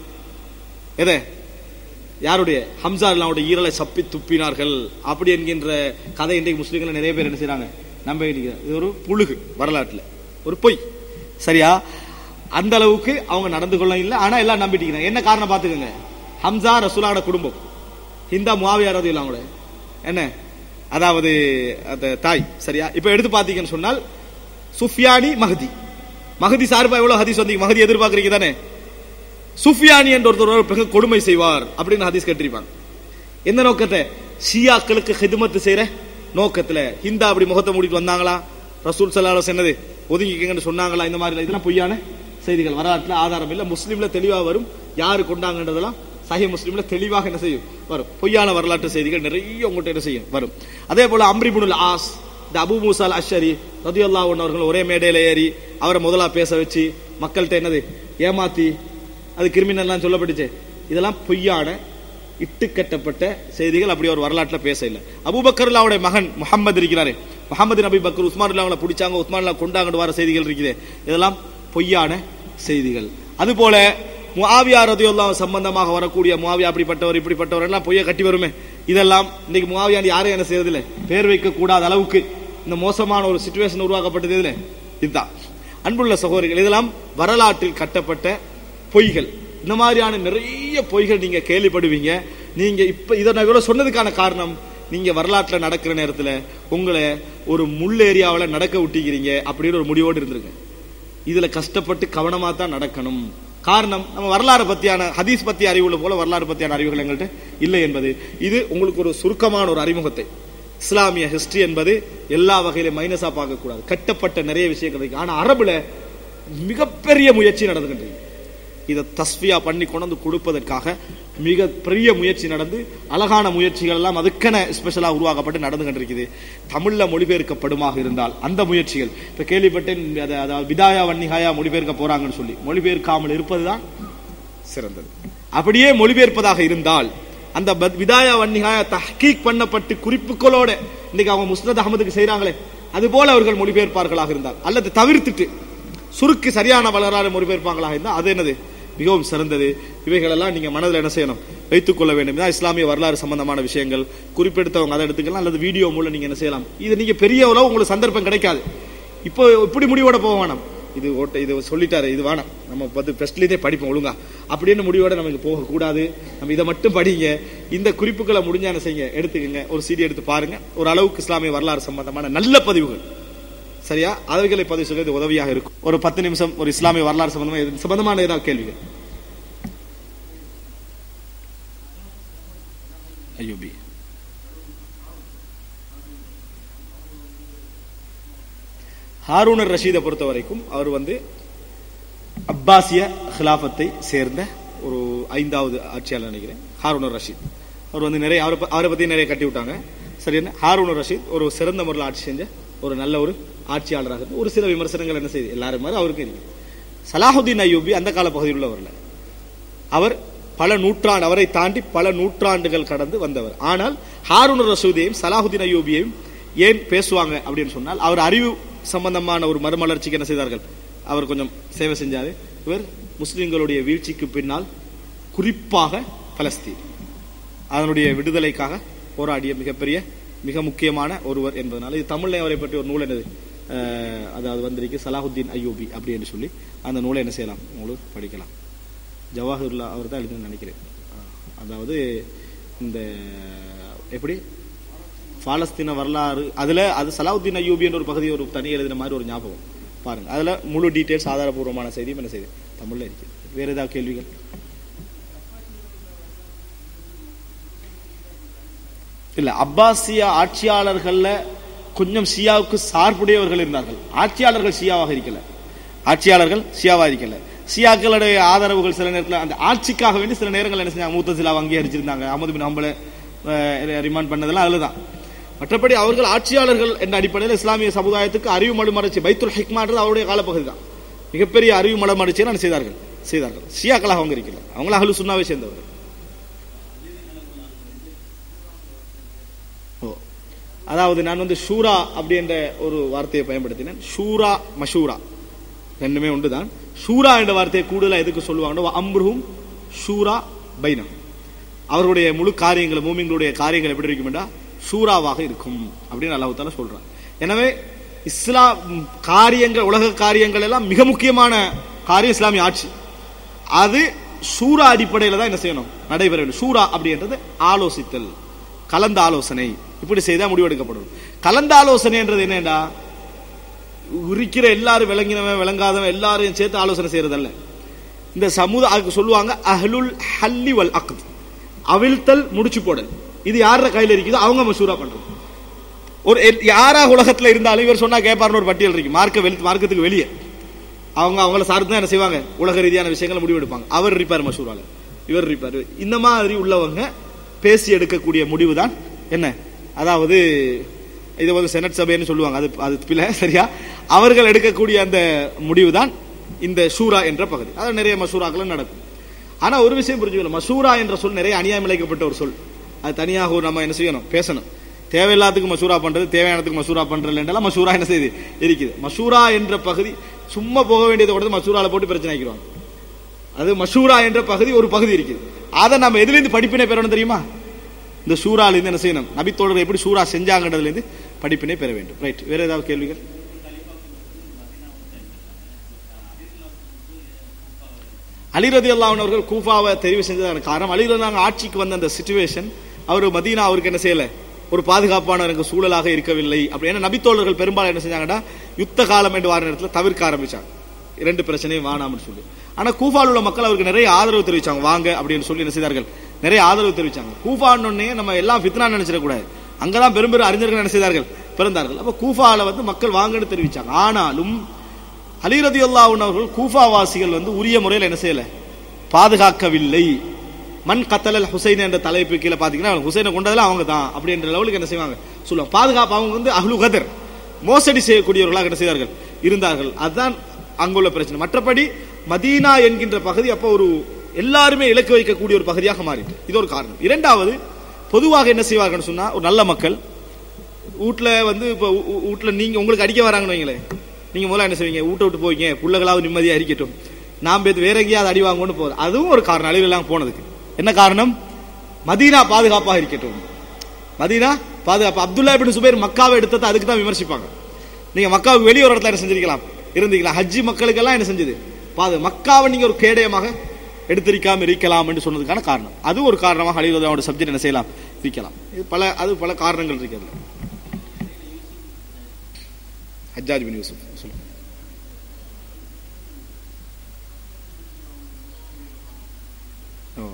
எதை யாருடைய ஹம்சா அல்லாவுடைய ஈரலை சப்பி துப்பினார்கள் அப்படி என்கின்ற கதை இன்றைக்கு முஸ்லீம்கள் நிறைய பேர் என்ன செய்றாங்க நம்ப வேண்டியது இது ஒரு புழுகு வரலாற்றுல ஒரு பொய் சரியா அந்த அளவுக்கு அவங்க நடந்து கொள்ள இல்லை ஆனா எல்லாம் நம்பிட்டீங்க என்ன காரணம் பாத்துக்கோங்க ஹம்சா ரசூலாவோட குடும்பம் ஹிந்தா முவாவியா ரதி அவங்கள என்ன அதாவது அந்த தாய் சரியா இப்ப எடுத்து பாத்தீங்கன்னு சொன்னால் சுஃபியானி மஹதி மஹதி சார்பா எவ்வளவு ஹதீஸ் வந்தீங்க மஹதி எதிர்பார்க்கறீங்க தானே சுஃபியானி என்ற ஒருத்தர் மிக கொடுமை செய்வார் அப்படின்னு ஹதீஸ் கேட்டிருப்பாங்க எந்த நோக்கத்தை ஷியாக்களுக்கு ஹிதுமத்து செய்யற நோக்கத்துல ஹிந்தா அப்படி முகத்தை மூடிட்டு வந்தாங்களா ரசூல் சல்லாஹ் என்னது ஒதுங்கிக்கங்கன்னு சொன்னாங்களா இந்த மாதிரி இதெல்லாம் பொய்யான செய்திகள் வரலாற்றுல ஆதாரம் இல்ல முஸ்லீம்ல தெளிவா வரும் யாரு கொண்டாங்கன்றதெல்லாம் சஹி முஸ்லீம்ல தெளிவாக என்ன செய்யும் வரும் பொய்யான வரலாற்று செய்திகள் நிறைய உங்கள்கிட்ட என்ன செய்யும் வரும் அதே போல அம்ரிபுனுல் ஆஸ் இந்த அபு மூசால் அஷரி ரதியுல்லா அவர்கள் ஒரே மேடையில ஏறி அவரை முதலா பேச வச்சு மக்கள்கிட்ட என்னது ஏமாத்தி அது கிரிமினல்லாம் சொல்லப்பட்டுச்சு இதெல்லாம் பொய்யான இட்டு கட்டப்பட்ட செய்திகள் அப்படி ஒரு வரலாற்றுல பேச இல்லை அபூபக்கர்லாவுடைய மகன் முகமது இருக்கிறாரு முகமது நபி பக்கர் உஸ்மான் அவங்களை பிடிச்சாங்க உஸ்மான் கொண்டாங்கன்னு வர செய்திகள் இருக்குது இதெல்லாம் பொய்யான செய்திகள் அதுபோல முஆவியா ரதியுல்லா சம்பந்தமாக வரக்கூடிய முஆவியா அப்படிப்பட்டவர் இப்படிப்பட்டவர் எல்லாம் பொய்ய கட்டி வருமே இதெல்லாம் இன்னைக்கு முஆவியாண்டி யாரும் என்ன செய்யறதில்ல பேர் வைக்க கூடாத அளவுக்கு இந்த மோசமான ஒரு சுச்சுவேஷன் உருவாக்கப்பட்டது இதுல இதுதான் அன்புள்ள சகோதரிகள் இதெல்லாம் வரலாற்றில் கட்டப்பட்ட பொய்கள் இந்த மாதிரியான நிறைய பொய்கள் நீங்க கேள்விப்படுவீங்க நீங்க இப்ப இதை நான் இவ்வளவு சொன்னதுக்கான காரணம் நீங்க வரலாற்றுல நடக்கிற நேரத்துல உங்களை ஒரு முள் ஏரியாவில் நடக்க விட்டிக்கிறீங்க அப்படின்னு ஒரு முடிவோடு இருந்திருங்க இதுல கஷ்டப்பட்டு கவனமா தான் நடக்கணும் காரணம் நம்ம வரலாறு பத்தியான ஹதீஸ் பத்தி அறிவுள்ள போல வரலாறு பத்தியான அறிவுகள் எங்கள்கிட்ட இல்லை என்பது இது உங்களுக்கு ஒரு சுருக்கமான ஒரு அறிமுகத்தை இஸ்லாமிய ஹிஸ்டரி என்பது எல்லா வகையிலும் மைனஸா பார்க்க கூடாது கட்டப்பட்ட நிறைய விஷயங்கள் இருக்கு ஆனா அரபுல மிகப்பெரிய முயற்சி நடந்துகிட்டு இருக்கு இதை தஸ்வியா பண்ணி கொண்டு வந்து கொடுப்பதற்காக மிக பெரிய முயற்சி நடந்து அழகான முயற்சிகள் எல்லாம் அதுக்கென ஸ்பெஷலா உருவாக்கப்பட்டு நடந்து கொண்டிருக்குது தமிழ்ல மொழிபெயர்க்கப்படுமாக இருந்தால் அந்த முயற்சிகள் இப்ப கேள்விப்பட்டேன் அது- அதாவது விதாயா வன்னிகாயா மொழிபெயர்க்க போறாங்கன்னு சொல்லி மொழிபெயர்க்காமல் இருப்பதுதான் சிறந்தது அப்படியே மொழிபெயர்ப்பதாக இருந்தால் அந்த பத்- விதாயா வன்னிகாயா தஹ்கீக் பண்ணப்பட்டு குறிப்புகளோட இன்னைக்கு அவங்க முஸ்னத் அகமதுக்கு செய்றாங்களே அது போல அவர்கள் மொழிபெயர்ப்பார்களாக இருந்தால் அல்லது தவிர்த்துட்டு சுருக்கு சரியான வரலாறு மொழிபெயர்ப்பாங்களாக இருந்தால் அது என்னது மிகவும் சிறந்தது இவைகளெல்லாம் நீங்க மனதில் என்ன செய்யணும் வைத்துக் கொள்ள வேண்டும் இதான் இஸ்லாமிய வரலாறு சம்பந்தமான விஷயங்கள் குறிப்பெடுத்தவங்க அதை எடுத்துக்கலாம் அல்லது வீடியோ மூலம் நீங்க என்ன செய்யலாம் இது நீங்க பெரிய அளவு உங்களுக்கு சந்தர்ப்பம் கிடைக்காது இப்போ இப்படி முடிவோட போக வேணாம் இது ஓட்ட இது சொல்லிட்டாரு இது வேணாம் நம்ம வந்து ஃபர்ஸ்ட்லேயே படிப்போம் ஒழுங்கா அப்படின்னு முடிவோட நமக்கு போகக்கூடாது நம்ம இதை மட்டும் படிங்க இந்த குறிப்புகளை முடிஞ்சா என்ன செய்யுங்க எடுத்துக்கங்க ஒரு சிடி எடுத்து பாருங்க ஒரு அளவுக்கு இஸ்லாமிய வரலாறு சம்பந்தமான நல்ல பதிவுகள் சரியா அவைகளை பதிவு செய்வது உதவியாக இருக்கும் ஒரு பத்து நிமிஷம் ஒரு இஸ்லாமிய வரலாறு சம்பந்தமா இது சம்பந்தமான ஏதாவது கேள்விகள் ஐயோபி ஹாரூனர் ரஷீதை பொறுத்த வரைக்கும் அவர் வந்து அப்பாசிய ஹிலாஃபத்தை சேர்ந்த ஒரு ஐந்தாவது ஆட்சியாளர் நினைக்கிறேன் ஹாரூனர் ரஷீத் அவர் வந்து நிறைய அவரை ப- அவரை பத்தி நிறைய கட்டி விட்டாங்க சரி என்ன ஹாரூனர் ரஷீத் ஒரு சிறந்த முறையில் ஆட்சி செஞ்ச ஒரு நல்ல ஒரு ஆட்சியாளராக இருந்து ஒரு சில விமர்சனங்கள் என்ன செய்யுது எல்லாரும் மாதிரி அவருக்கு இருக்கு சலாஹுதீன் அய்யூபி அந்த கால பகுதியில் உள்ளவர்ல அவர் பல நூற்றாண்டு அவரை தாண்டி பல நூற்றாண்டுகள் கடந்து வந்தவர் ஆனால் ஹாரூன் ரசூதியையும் சலாஹுதீன் அய்யூபியையும் ஏன் பேசுவாங்க அப்படின்னு சொன்னால் அவர் அறிவு சம்பந்தமான ஒரு மறுமலர்ச்சிக்கு என்ன செய்தார்கள் அவர் கொஞ்சம் சேவை செஞ்சாரு இவர் முஸ்லிம்களுடைய வீழ்ச்சிக்கு பின்னால் குறிப்பாக பலஸ்தீன் அதனுடைய விடுதலைக்காக போராடிய மிகப்பெரிய மிக முக்கியமான ஒருவர் என்பதனால இது தமிழ்ல அவரை பற்றி ஒரு நூல் என்னது அஹ், அதாவது வந்திருக்கு சலாஹுத்தீன் அய்யூபி அப்படி என்று சொல்லி அந்த நூலை என்ன செய்யலாம் உங்களுக்கு படிக்கலாம் ஜவாஹர்லா அவர் தான் எழுதுன்னு நினைக்கிறேன் அஹ், அதாவது இந்த எப்படி பாலஸ்தீன வரலாறு அதுல அது சலாவுத்தீன் அய்யூபி என்ற ஒரு பகுதி ஒரு தனி எழுதின மாதிரி ஒரு ஞாபகம் பாருங்க அதுல முழு டீடைல்ஸ் ஆதாரபூர்வமான செய்தியும் என்ன செய்யுது தமிழ்ல இருக்கு வேற ஏதாவது கேள்விகள் இல்ல அப்பாசிய ஆட்சியாளர்கள்ல கொஞ்சம் ஷியாவுக்கு சார்புடையவர்கள் இருந்தார்கள் ஆட்சியாளர்கள் ஷியாவாக இருக்கல ஆட்சியாளர்கள் ஷியாவா இருக்கல ஷியாக்களுடைய ஆதரவுகள் சில நேரத்தில் அந்த ஆட்சிக்காக வேண்டி சில நேரங்கள் என்ன செஞ்சாங்க மூத்த சிலாவை அங்கீகரிச்சிருந்தாங்க அகமது பின் ஹம்பலை ரிமாண்ட் பண்ணதெல்லாம் அதுலதான் மற்றபடி அவர்கள் ஆட்சியாளர்கள் என்ற அடிப்படையில் இஸ்லாமிய சமுதாயத்துக்கு அறிவு மடுமறைச்சி பைத்துல் ஹிக்மான்றது அவருடைய காலப்பகுதி தான் மிகப்பெரிய அறிவு மடுமறைச்சியை நான் செய்தார்கள் செய்தார்கள் ஷியாக்களாக அவங்க இருக்கல அவங்கள அகலு சுண்ணாவை சேர்ந்தவர்கள் ஓ அதாவது நான் வந்து ஷூரா அப்படின்ற ஒரு வார்த்தையை பயன்படுத்தினேன் ஷூரா மஷூரா ரெண்டுமே உண்டுதான் ஷூரா என்ற வார்த்தையை கூடுதலா எதுக்கு சொல்லுவாங்கன்னா அம்ருஹும் ஷூரா பைனம் அவருடைய முழு காரியங்கள் மூமிங்களுடைய காரியங்கள் எப்படி இருக்கும்டா ஷூராவாக இருக்கும் அப்படின்னு அல்லாஹ் தாலா சொல்றான் எனவே இஸ்லாம் காரியங்கள் உலக காரியங்கள் எல்லாம் மிக முக்கியமான காரியம் இஸ்லாமிய ஆட்சி அது ஷூரா அடிப்படையில தான் என்ன செய்யணும் நடைபெற வேண்டும் ஷூரா அப்படின்றது ஆலோசித்தல் கலந்த ஆலோசனை இப்படி செய்தா முடிவெடுக்கப்படும் கலந்த ஆலோசனைன்றது என்னடா இருக்கிற எல்லாரும் விளங்கினவன் விளங்காதவன் எல்லாரையும் சேர்த்து ஆலோசனை செய்யறதல்ல இந்த சமுதாய அதுக்கு சொல்லுவாங்க அஹ்லுல் ஹல்லி வல் அக்த் அவிழ்த்தல் முடிச்சு போடல் இது யார கையில இருக்குதோ அவங்க மசூரா பண்றது ஒரு எல்- யாரா உலகத்துல இருந்தாலும் இவர் சொன்னா கேட்பாருன்னு ஒரு பட்டியல் இருக்கு மார்க்க வெளி மார்க்கத்துக்கு வெளியே அவங்க அவங்கள சார்ந்து தான் என்ன செய்வாங்க உலக ரீதியான விஷயங்களை முடிவெடுப்பாங்க அவர் இருப்பார் மசூரால இவர் இருப்பார் இந்த மாதிரி உள்ளவங்க பேசி எடுக்கக்கூடிய முடிவு தான் என்ன அதாவது இது வந்து செனட் சபைன்னு சொல்லுவாங்க அது அது பிள்ளை சரியா அவர்கள் எடுக்கக்கூடிய அந்த முடிவு தான் இந்த ஷூரா என்ற பகுதி அது நிறைய மசூராக்களும் நடக்கும் ஆனா ஒரு விஷயம் புரிஞ்சுக்கணும் மசூரா என்ற சொல் நிறைய அநியாயம் இழைக்கப்பட்ட ஒரு சொல் அது தனியாக ஒரு நம்ம என்ன செய்யணும் பேசணும் தேவையில்லாததுக்கு மசூரா பண்றது தேவையானதுக்கு மசூரா பண்றது என்றெல்லாம் மசூரா என்ன செய்யுது இருக்குது மசூரா என்ற பகுதி சும்மா போக வேண்டியதை கூட மசூரால போட்டு பிரச்சனை ஆக்கிடுவாங்க அது மஷூரா என்ற பகுதி ஒரு பகுதி இருக்குது அதை நம்ம எதுலேருந்து படிப்பினை பெறணும் தெரியுமா இந்த சூறால இருந்து என்ன செய்யணும் நபித்தோழர் எப்படி சூறா செஞ்சாங்கன்றதுல இருந்து படிப்பினை பெற வேண்டும் ரைட் வேற ஏதாவது கேள்விகள் அலிரதி அல்லாஹ் அவர்கள் கூஃபாவை தெரிவு செஞ்சதான காரணம் அலிரதாங்க ஆட்சிக்கு வந்த அந்த சுச்சுவேஷன் அவர் மதீனா அவருக்கு என்ன செய்யல ஒரு பாதுகாப்பான எனக்கு சூழலாக இருக்கவில்லை அப்படி ஏன்னா நபித்தோழர்கள் பெரும்பாலும் என்ன செஞ்சாங்கன்னா யுத்த காலம் என்று வார நேரத்தில் தவிர்க்க ஆரம்பிச்சாங்க இரண்டு பிரச்சனையும் வேணாம்னு சொல்லி ஆனா கூஃபால் உள்ள மக்கள் அவருக்கு நிறைய ஆதரவு தெரிவிச்சாங்க வாங்க அப்படின்னு சொல்லி என்ன செய்தார்கள் நிறைய ஆதரவு தெரிவிச்சாங்க கூஃபான்னு நம்ம எல்லாம் ஃபித்னா நினைச்சிடக்கூடாது அங்கதான் பெரும் பெரும் அறிஞர்கள் என்ன செய்தார்கள் பிறந்தார்கள் அப்ப கூஃபால வந்து மக்கள் வாங்கன்னு தெரிவிச்சாங்க ஆனாலும் அலிரதி அல்லாஹ் அவர்கள் கூஃபா வாசிகள் வந்து உரிய முறையில் என்ன செய்யல பாதுகாக்கவில்லை மண் கத்தலல் ஹுசைன் என்ற தலைப்பு கீழே பாத்தீங்கன்னா ஹுசைனை கொண்டதெல்லாம் அவங்க தான் அப்படின்ற லெவலுக்கு என்ன செய்வாங்க சொல்லுவாங்க பாதுகாப்பு அவங்க வந்து அஹ்லு கதர் மோசடி செய்யக்கூடியவர்களாக என்ன செய்தார்கள் இருந்தார்கள் அதுதான் அங்குள்ள பிரச்சனை மற்றபடி மதீனா என்கின்ற பகுதி அப்போ ஒரு எல்லாருமே இலக்கு வைக்கக்கூடிய ஒரு பகுதியாக மாறிட்டு இது ஒரு காரணம் இரண்டாவது பொதுவாக என்ன செய்வார்கள் சொன்னா ஒரு நல்ல மக்கள் வீட்டுல வந்து இப்போ வீட்டுல நீங்க உங்களுக்கு அடிக்க வராங்கன்னு வைங்களேன் நீங்க முதல்ல என்ன செய்வீங்க வீட்டை விட்டு போவீங்க பிள்ளைகளாவது நிம்மதியா இருக்கட்டும் நாம் பேத்து வேற எங்கேயாவது அடி வாங்கணும்னு போகுது அதுவும் ஒரு காரணம் அழிவெல்லாம் போனதுக்கு என்ன காரணம் மதீனா பாதுகாப்பாக இருக்கட்டும் மதீனா பாதுகாப்பு அப்துல்லா பின் சுபேர் மக்காவை எடுத்ததை அதுக்கு தான் விமர்சிப்பாங்க நீங்க மக்காவுக்கு வெளியே ஒரு இடத்துல என்ன செஞ்சிருக்கலாம் இருந்தீங்களா ஹஜ்ஜி மக்களுக்கெல்லாம் என்ன செஞ்சது பாது மக்காவை நீங்க ஒரு கேடயமாக எடுத்திருக்காம இருக்கலாம் என்று சொன்னதுக்கான காரணம் அது ஒரு காரணமாக அழிவதோட சப்ஜெக்ட் என்ன செய்யலாம் இருக்கலாம் இது பல அது பல காரணங்கள் இருக்கிறது ஹஜ்ஜாஜ் பின் யூசுப் சொல்லுங்க ஓ.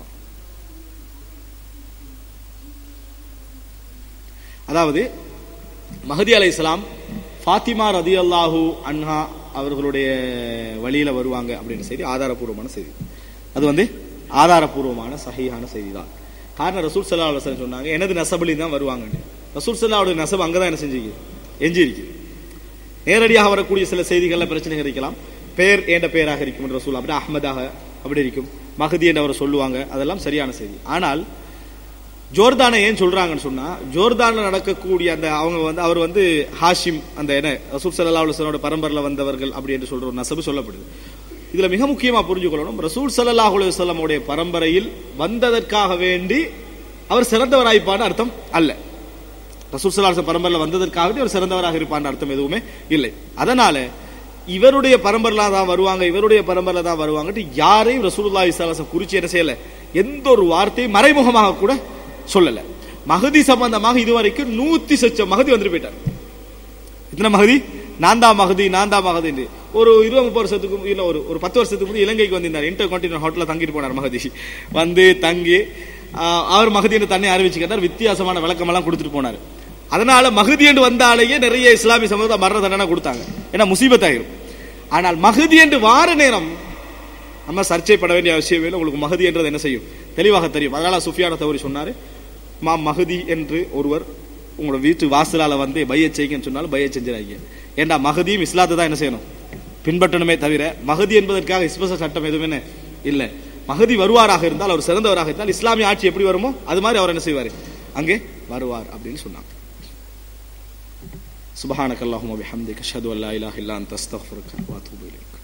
அதாவது மஹதி அலை இஸ்லாம் ஃபாத்திமா ரதி அல்லாஹூ அன்ஹா அவர்களுடைய வழியில வருவாங்க அப்படின்ற செய்தி ஆதாரபூர்வமான செய்தி அது வந்து ஆதாரபூர்வமான சஹீஹான செய்தி தான் காரணம் ரசூல் சல்லா அலுவலம் சொன்னாங்க எனது நசபலி தான் வருவாங்கன்னு ரசூல் சல்லாவுடைய நசப் அங்கதான் என்ன செஞ்சிருக்கு எஞ்சி இருக்குது நேரடியாக வரக்கூடிய சில செய்திகள்ல பிரச்சனைகள் இருக்கலாம் பெயர் என்ற பெயராக இருக்கும் என்று ரசூல் அப்படி அஹ்மதாக அப்படி இருக்கும் மகதி என்று அவர் சொல்லுவாங்க அதெல்லாம் சரியான செய்தி ஆனால் ஜோர்தானை ஏன் சொல்றாங்கன்னு சொன்னா ஜோர்தான்ல நடக்கக்கூடிய அந்த அவங்க வந்து அவர் வந்து ஹாஷிம் அந்த என்ன ரசூல் சல்லா அலுவலோட பரம்பரில் வந்தவர்கள் அப்படி என்று சொல்ற ஒரு நசபு சொல்லப்படுது இதுல மிக முக்கியமா புரிஞ்சுக்கொள்ளணும் ரசூல் சல்லாஹூ அலுவலமுடைய பரம்பரையில் வந்ததற்காக வேண்டி அவர் சிறந்தவராய்ப்பான்னு அர்த்தம் அல்ல ரசூல் சல்லாஹ் பரம்பரையில் வந்ததற்காக வேண்டி அவர் சிறந்தவராக இருப்பான்னு அர்த்தம் எதுவுமே இல்லை அதனால இவருடைய பரம்பரையில தான் வருவாங்க இவருடைய பரம்பரையில தான் வருவாங்கட்டு யாரையும் ரசூலுல்லாஹி ஸல்லல்லாஹு குறிச்சு என்ன செய்யல எந்த ஒரு வார்த்தையும் மறைமுகமாக கூட சொல்லல மகதி சம்பந்தமாக இதுவரைக்கும் நூத்தி சொச்சம் மகதி வந்துட்டு போயிட்டார் இத்தனை மகதி நான்தா மகதி நான்தா மகதி என்று ஒரு இருபது முப்பது வருஷத்துக்கு இல்ல ஒரு ஒரு பத்து வருஷத்துக்கு முன்னாடி இலங்கைக்கு வந்திருந்தார் இன்டர் கான்டினல் ஹோட்டல்ல தங்கிட்டு போனார் மகதி வந்து தங்கி ஆஹ், அவர் மகதி என்று தன்னை அறிவிச்சுக்கிட்டார் வித்தியாசமான விளக்கம் எல்லாம் கொடுத்துட்டு போனார் அதனால மகதி என்று வந்தாலேயே நிறைய இஸ்லாமிய சமூகத்தை மரண தண்டனை கொடுத்தாங்க ஏன்னா முசீபத் ஆயிரும் ஆனால் மகதி என்று வார நேரம் நம்ம சர்ச்சைப்பட வேண்டிய அவசியம் இல்லை உங்களுக்கு மகதி என்றது என்ன செய்யும் தெளிவாக தெரியும் அதனால சுஃபியான தவறி சொன்னாரு மா மகதி என்று ஒருவர் உங்களோட வீட்டு வாசலால வந்து பைய செய்யுங்கன்னு சொன்னாலும் பைய செஞ்சிடாங்க ஏண்டா மகதியும் இஸ்லாத்தை தான் என்ன செய்யணும் பின்பற்றணுமே தவிர மகதி என்பதற்காக ஸ்பெஷல் சட்டம் எதுவுமே என்ன இல்லை மகதி வருவாராக இருந்தால் அவர் சிறந்தவராக இருந்தால் இஸ்லாமிய ஆட்சி எப்படி வருமோ அது மாதிரி அவர் என்ன செய்வார் அங்கே வருவார் அப்படின்னு சொன்னாங்க சுபஹானக்கல்லாஹும் வபிஹம்திக அஷ்ஹது அல்லா இலாஹ இல்லா அன்த அஸ்தக்ஃபிருக்க வ அத்தூபு இலைக்